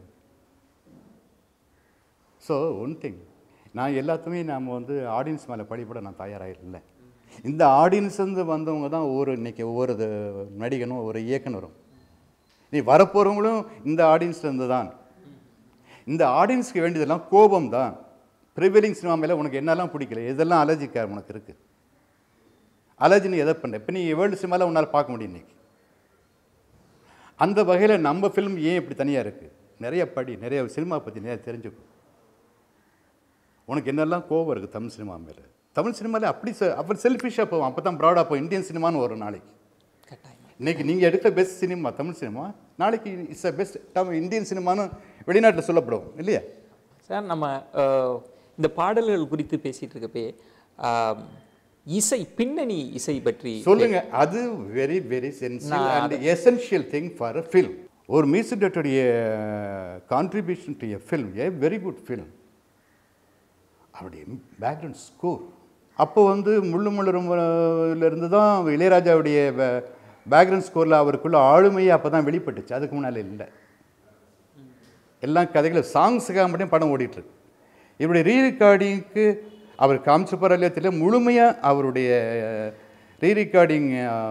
ஸோ ஒன் திங் நான் எல்லாத்துமே நாம் வந்து ஆடியன்ஸ் மேலே படிப்பட நான் தயாராக இல்லை இந்த ஆடியன்ஸ் இருந்து வந்தவங்க தான் ஒவ்வொரு இன்னைக்கு ஒவ்வொரு இது நடிகனும் ஒரு இயக்குனரும் நீ வரப்போகிறவங்களும் இந்த ஆடியன்ஸ்லேருந்து தான் இந்த ஆடியன்ஸ்க்கு வேண்டியதெல்லாம் கோபம் தான் ப்ரிவெலிங் சினிமா மேலே உனக்கு என்னெல்லாம் பிடிக்கல இதெல்லாம் அலர்ஜிக்கார் உனக்கு இருக்குது அலர்ஜி நீ எதை பண்ண இப்போ நீ வேர்ல்டு சினிமாவில் உன்னால் பார்க்க முடியும் இன்னைக்கு அந்த வகையில் நம்ம ஃபிலிம் ஏன் இப்படி தனியாக இருக்குது நிறைய படி நிறைய சினிமா பற்றி நிறைய தெரிஞ்சுக்கும் உனக்கு என்னெல்லாம் கோபம் இருக்குது தமிழ் சினிமா மேலே தமிழ் சினிமாவில் அப்படி செ- அப்புறம் செல்ஃபிஷாக போவோம் அப்போ தான் ப்ராடாக போகும் இந்தியன் சினிமான்னு வரும் நாளைக்கு கட்டாயம் இன்னைக்கு நீங்கள் எடுத்த பெஸ்ட் சினிமா தமிழ் சினிமா நாளைக்கு it's a best Tamil Indian சினிமான்னு வெளிநாட்டில் சொல்லப்படும் இல்லையா சார் நம்ம அஹ், இந்த பாடல்கள் குறித்து பேசிட்டு இருக்கப்பே ஆம், இசை பின்னணி இசை பற்றி சொல்லுங்க அது very very essential and essential thing for a film ஒரு மியூசிக் டேரக்டருடைய contribution to a film a very good film அவருடைய பேக்ரவுண்ட் ஸ்கோர் அப்போ வந்து முள்ளு முள்ளுல இருந்து தான் இளையராஜாவுடைய பேக்ரவுண்ட் ஸ்கோரில் அவருக்குள்ள ஆளுமையே அப்போ தான் வெளிப்பட்டுச்சு அதுக்கு முன்னால் இல்லை எல்லாம் கதைகளும் சாங்ஸுக்காக மட்டும் படம் ஓடிட்டுருக்கு இவருடைய ரீ ரெக்கார்டிங்க்கு அவர் காமிச்சு போகிற இல்லையா தெரியல முழுமையாக அவருடைய ரீ ரெக்கார்டிங்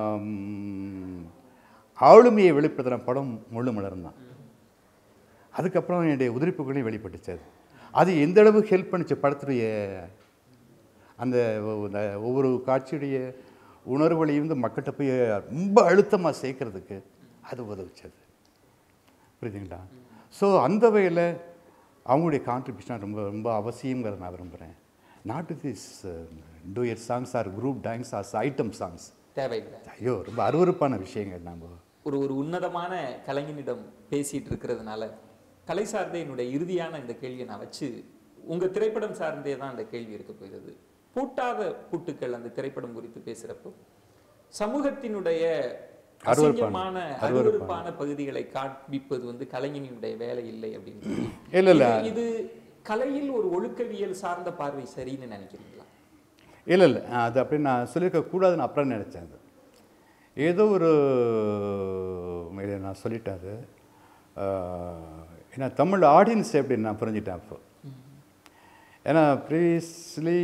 ஆளுமையை வெளிப்படுத்துகிற படம் முழு மலர்ந்தான் தான் அதுக்கப்புறம் என்னுடைய உதிரிப்புகளையும் வெளிப்பட்டுச்சு அது அது எந்த அளவுக்கு ஹெல்ப் பண்ணுச்சு படத்துடைய அந்த ஒ- அந்த ஒவ்வொரு காட்சியுடைய உணர்வுகளையும் வந்து மக்கள்கிட்ட போய் ரொம்ப அழுத்தமாக சேர்க்கறதுக்கு அது உதவுச்சது புரியுதுங்களா ஸோ அந்த வகையில் அவங்களுடைய கான்ட்ரிபியூஷன் ரொம்ப ரொம்ப அவசியங்கிறத நான் விரும்புகிறேன் not this duet songs or group dance or item songs தேவையில்லை ஐயோ ரொம்ப அருவருப்பான விஷயங்கள் நம்ம ஒரு ஒரு உன்னதமான கலைஞனிடம் பேசிட்டு இருக்கிறதுனால கலை சார்ந்த என்னுடைய இறுதியான இந்த கேள்வியை நான் வச்சு உங்க திரைப்படம் சார்ந்தே தான் அந்த கேள்வி இருக்க போகிறது பூட்டாத பூட்டுக்கள் அந்த திரைப்படம் குறித்து பேசுறப்போ சமூகத்தினுடைய அருவருப்பான- அசிங்கமான அருவருப்பான பகுதிகளை காண்பிப்பது வந்து கலைஞனினுடைய வேலை இல்லை அப்படின்னு இல்ல, இல்ல. இது- இது கலையில் ஒரு ஒழுக்கவியல் சார்ந்த பார்வை சரின்னு நினைக்கிறீங்களா இல்லை இல்லை அது அப்படி நான் சொல்லியிருக்க கூடாதுன்னு அப்புறம் நினச்சேன் அது ஏதோ ஒரு இதை நான் சொல்லிட்டேன் அது ஆஹ், ஏன்னா தமிழ் ஆடியன்ஸ் எப்படி நான் புரிஞ்சிட்டேன் அப்போ ஏன்னா ப்ரீவியஸ்லி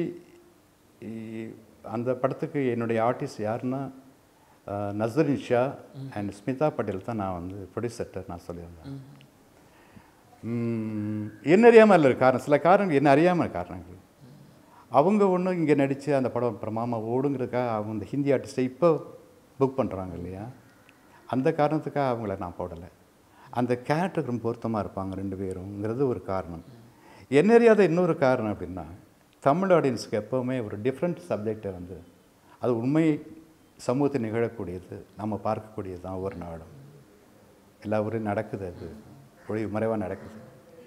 அந்த படத்துக்கு என்னுடைய ஆர்டிஸ்ட் யாருன்னா ஆஹ், நஸ்ரின் ஷா அண்ட் ஸ்மிதா பட்டேல் தான் நான் வந்து ப்ரொடியூசர்கிட்ட நான் சொல்லியிருந்தேன் ம், என்ன அறியாமல் இல்லை காரணம் சில காரணங்கள் என்ன அறியாமல் காரணங்கள் அவங்க ஒன்றும் இங்கே நடித்து அந்த படம் பிரமாமா ஓடுங்கிறதுக்காக அவங்க இந்த ஹிந்தி ஆர்டிஸ்ட்டை இப்போ புக் பண்ணுறாங்க இல்லையா அந்த காரணத்துக்காக அவங்கள நான் போடலை அந்த கேரக்டருக்கு ரொம்ப பொருத்தமாக இருப்பாங்க ரெண்டு பேருங்கிறது ஒரு காரணம் என்ன அறியாத இன்னொரு காரணம் அப்படின்னா தமிழ் ஆடியன்ஸுக்கு எப்போவுமே ஒரு டிஃப்ரெண்ட் சப்ஜெக்டை வந்து அது உண்மை சமூகத்தில் நிகழக்கூடியது நம்ம பார்க்கக்கூடியது தான் ஒவ்வொரு நாளும் எல்லா ஊரையும் நடக்குது அது ஒளி மறைவாக நடக்குது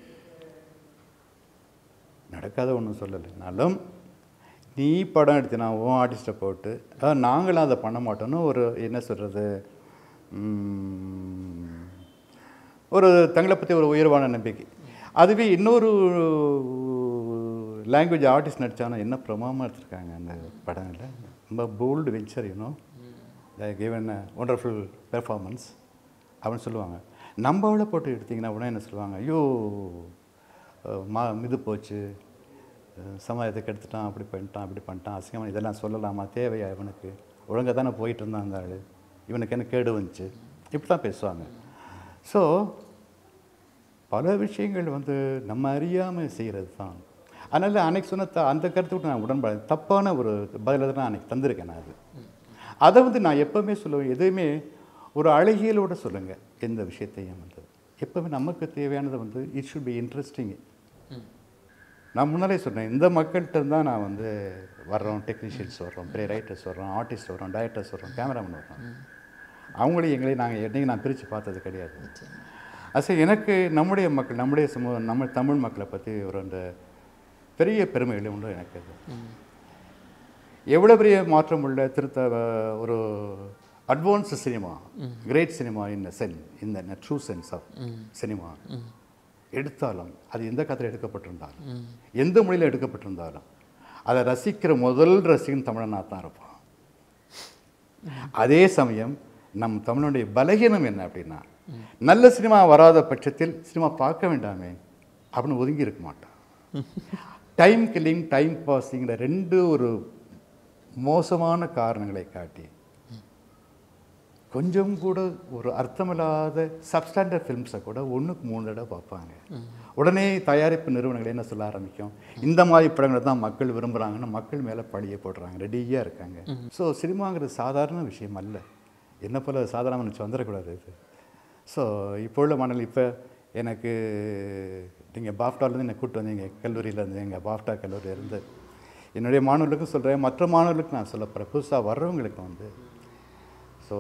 நடக்காத ஒன்றும் சொல்லலைனாலும் நீ படம் எடுத்தினா உன் ஆர்டிஸ்ட்டை போட்டு அதாவது நாங்களும் அதை பண்ண மாட்டோம்னு ஒரு என்ன சொல்கிறது ஒரு தங்களை பற்றி ஒரு உயர்வான நம்பிக்கை அதுவே இன்னொரு லாங்குவேஜ் ஆர்டிஸ்ட் நடித்தானா என்ன பிரமாதமாக எடுத்திருக்காங்க அந்த படத்தில் ரொம்ப bold venture you know given wonderful performance அப்படின்னு சொல்லுவாங்க நம்ம அவளை போட்டு எடுத்தீங்கன்னா உடனே என்ன சொல்லுவாங்க ஐயோ அஹ் மா இது போச்சு அஹ் சமுதாயத்துக்கு எடுத்துட்டான் அப்படி பண்ணிட்டான் அப்படி பண்ணிட்டான் அசிங்கமாக இதெல்லாம் சொல்லலாமா தேவையா இவனுக்கு ஒழுங்காக தானே போயிட்டு இருந்தான் அந்த ஆள் இவனுக்கு என்ன கேடு வந்துச்சு இப்படி தான் பேசுவாங்க ஸோ பல விஷயங்கள் வந்து நம்ம அறியாமல் செய்கிறது தான் அதனால் அன்னைக்கு சொன்ன த அந்த கருத்துக்கு நான் உடன்பாடு தப்பான ஒரு பதிலை தான் நான் அன்னைக்கு தந்திருக்கேன் நான் அது அதை வந்து நான் எப்போவுமே சொல்லுவேன் எதுவுமே ஒரு அழகியலோட சொல்லுங்கள் எந்த விஷயத்தையும் வந்து எப்போவுமே நமக்கு தேவையானது வந்து இட் ஷுட் பி இன்ட்ரெஸ்டிங் நான் முன்னாலே சொன்னேன் இந்த மக்கள்கிட்ட தான் நான் வந்து வர்றோம் டெக்னீஷியன்ஸ் வர்றோம் பெரிய ரைட்டர்ஸ் வர்றோம் ஆர்டிஸ்ட் வர்றோம் டைரக்டர்ஸ் வர்றோம் கேமராமேன் வர்றோம் அவங்களையும் எங்களையும் நாங்கள் என்னையும் நான் பிரித்து பார்த்தது கிடையாது அசை எனக்கு நம்முடைய மக்கள் நம்முடைய சமூகம் நம்ம தமிழ் மக்களை பற்றி ஒரு அந்த பெரிய பெருமைகள் உண்டு எனக்கு அது எவ்வளோ பெரிய மாற்றம் உள்ள திருத்த ஒரு advance cinema great cinema in சென் இந்த ட்ரூ சென்ஸ் ஆஃப் சினிமா எடுத்தாலும் அது எந்த கதையில் எடுக்கப்பட்டிருந்தாலும் எந்த மொழியில் எடுக்கப்பட்டிருந்தாலும் அதை ரசிக்கிற முதல் ரசிகன் தமிழனாக தான் இருப்பான் அதே சமயம் நம் தமிழனுடைய பலகீனம் என்ன அப்படின்னா நல்ல சினிமா வராத பட்சத்தில் சினிமா பார்க்க வேண்டாமே அப்படின்னு ஒதுங்கி இருக்க மாட்டான் டைம் கில்லிங் டைம் பாஸிங்கிற ரெண்டு ஒரு மோசமான காரணங்களை காட்டி கொஞ்சம் கூட ஒரு அர்த்தமில்லாத சப்ஸ்டாண்டர்ட் ஃபிலிம்ஸை கூட ஒன்றுக்கு மூணு தடவை பார்ப்பாங்க உடனே தயாரிப்பு நிறுவனங்கள் என்ன சொல்ல ஆரம்பிக்கும் இந்த மாதிரி படங்களை தான் மக்கள் விரும்புகிறாங்கன்னு மக்கள் மேலே பழிய போடுறாங்க ரெடியாக இருக்காங்க ஸோ சினிமாங்கிறது சாதாரண விஷயம் அல்ல என்ன போல் சாதாரண நினச்சி வந்துடக்கூடாது இது ஸோ இப்போ உள்ள மணல் இப்போ எனக்கு நீங்கள் பாஃப்டாலேருந்து என்னை கூப்பிட்டு வந்தீங்க கல்லூரியிலேருந்து எங்கள் பாஃப்டா கல்லூரியில இருந்து என்னுடைய மாணவர்களுக்கும் சொல்கிறேன் மற்ற மாணவர்களுக்கு நான் சொல்ல போகிறேன் புதுசாக வர்றவங்களுக்கு வந்து ஸோ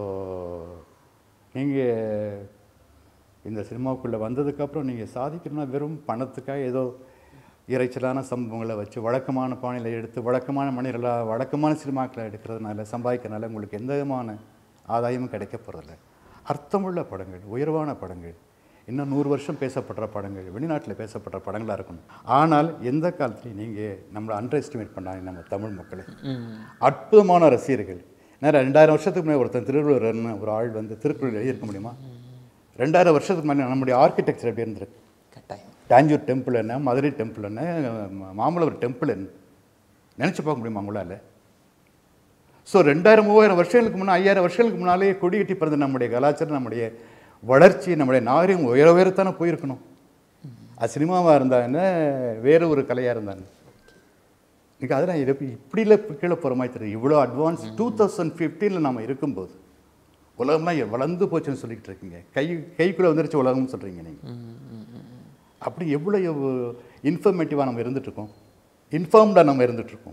நீங்கள் இந்த சினிமாவுக்குள்ளே வந்ததுக்கப்புறம் நீங்கள் சாதிக்கணும்னா வெறும் பணத்துக்காக ஏதோ இறைச்சலான சம்பவங்களை வச்சு வழக்கமான பாணியில் எடுத்து வழக்கமான மனிதர்களாக வழக்கமான சினிமாக்களை எடுக்கிறதுனால சம்பாதிக்கிறதுனால உங்களுக்கு எந்த விதமான ஆதாயமும் கிடைக்க போகிறதில்ல அர்த்தமுள்ள படங்கள் உயர்வான படங்கள் இன்னும் நூறு வருஷம் பேசப்படுற படங்கள் வெளிநாட்டில் பேசப்படுற படங்களாக இருக்கணும் ஆனால் எந்த காலத்துலையும் நீங்கள் நம்மளை அண்டர் எஸ்டிமேட் பண்ணாங்க நம்ம தமிழ் மக்களை அற்புதமான ரசிகர்கள் நேரம் ரெண்டாயிரம் வருஷத்துக்கு முன்னாடி ஒருத்தன் திருவள்ளுவர்னு ஒரு ஆள் வந்து திருக்குறள் எழுதியிருக்க முடியுமா ரெண்டாயிரம் வருஷத்துக்கு முன்னாடி நம்முடைய ஆர்கிடெக்சர் எப்படி இருந்திருக்கு கட்டாயம் டாஞ்சூர் டெம்பிள் என்ன மதுரை டெம்பிள் என்ன ம- மாமல்லபுரம் டெம்பிள் என்ன நினச்சி பார்க்க முடியுமா உங்களால் ஸோ ரெண்டாயிரம் மூவாயிரம் வருஷங்களுக்கு முன்னே ஐயாயிரம் வருஷங்களுக்கு முன்னாலே கொடி கட்டி பிறந்த நம்முடைய கலாச்சாரம் நம்முடைய வளர்ச்சி நம்முடைய நாகரிகம் உயர உயரத்தானே போயிருக்கணும் அது சினிமாவாக இருந்தா என்ன வேறு ஒரு கலையாக இருந்தாங்க இன்னைக்கு அதெல்லாம் இது இப்படி இல்லை கீழே போகிற மாதிரி தெரியுது இவ்வளோ அட்வான்ஸ் டூ தௌசண்ட் ஃபிஃப்டீனில் நம்ம இருக்கும்போது உலகம்லாம் வளர்ந்து போச்சுன்னு சொல்லிக்கிட்டு இருக்கீங்க கை கைக்குள்ளே வந்துருச்சு உலகம்னு சொல்கிறீங்க நீங்கள் அப்படி எவ்வளோ இன்ஃபர்மேட்டிவாக நம்ம இருந்துகிட்ருக்கோம் இன்ஃபார்ம்டாக நம்ம இருந்துகிட்ருக்கோம்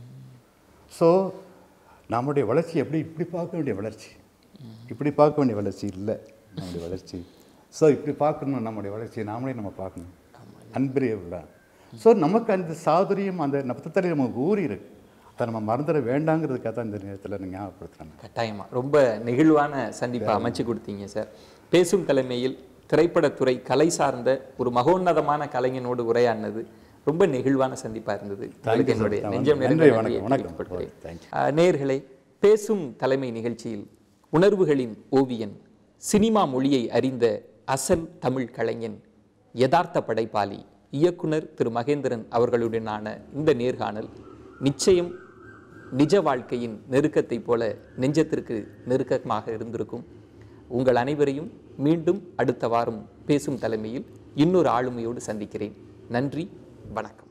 ஸோ நம்முடைய வளர்ச்சி எப்படி இப்படி பார்க்க வேண்டிய வளர்ச்சி இப்படி பார்க்க வேண்டிய வளர்ச்சி இல்லை நம்முடைய வளர்ச்சி ஸோ இப்படி பார்க்கணும் நம்முடைய வளர்ச்சியை நாமளே நம்ம பார்க்கணும் அன்பிரியபிளாக ஸோ நமக்கு அந்த சாதுரியம் அந்த நபத்தத்தலை நமக்கு ஊறி இருக்கு அதை நம்ம மறந்துட வேண்டாங்கிறதுக்காக தான் இந்த நேரத்தில் நான் ஞாபகப்படுத்துகிறேன் கட்டாயமா ரொம்ப நெகிழ்வான சந்திப்பை அமைச்சு கொடுத்தீங்க சார் பேசும் தலைமையில் திரைப்படத்துறை கலை சார்ந்த ஒரு மகோன்னதமான கலைஞனோடு உரையாடினது ரொம்ப நெகிழ்வான சந்திப்பா இருந்தது உங்களுக்கு sir. என்னுடைய நான் நெஞ்சம் நன்றி, நிறைந்த வணக்கம், நன்றியை வணக்கம். தெரிவித்துக் கொள்கிறேன். Thank you. ஆஹ், நேயர்களே பேசும் தலைமை நிகழ்ச்சியில் உணர்வுகளின் ஓவியன் சினிமா மொழியை அறிந்த அசல் தமிழ் கலைஞன் யதார்த்த படைப்பாளி இயக்குனர் திரு மகேந்திரன் அவர்களுடனான இந்த நேர்காணல் நிச்சயம் நிஜ வாழ்க்கையின் நெருக்கத்தைப் போல நெஞ்சத்திற்கு நெருக்கமாக இருந்திருக்கும் உங்கள் அனைவரையும் மீண்டும் அடுத்த வாரம் பேசும் தலைமையில் இன்னொரு ஆளுமையோடு சந்திக்கிறேன் நன்றி வணக்கம்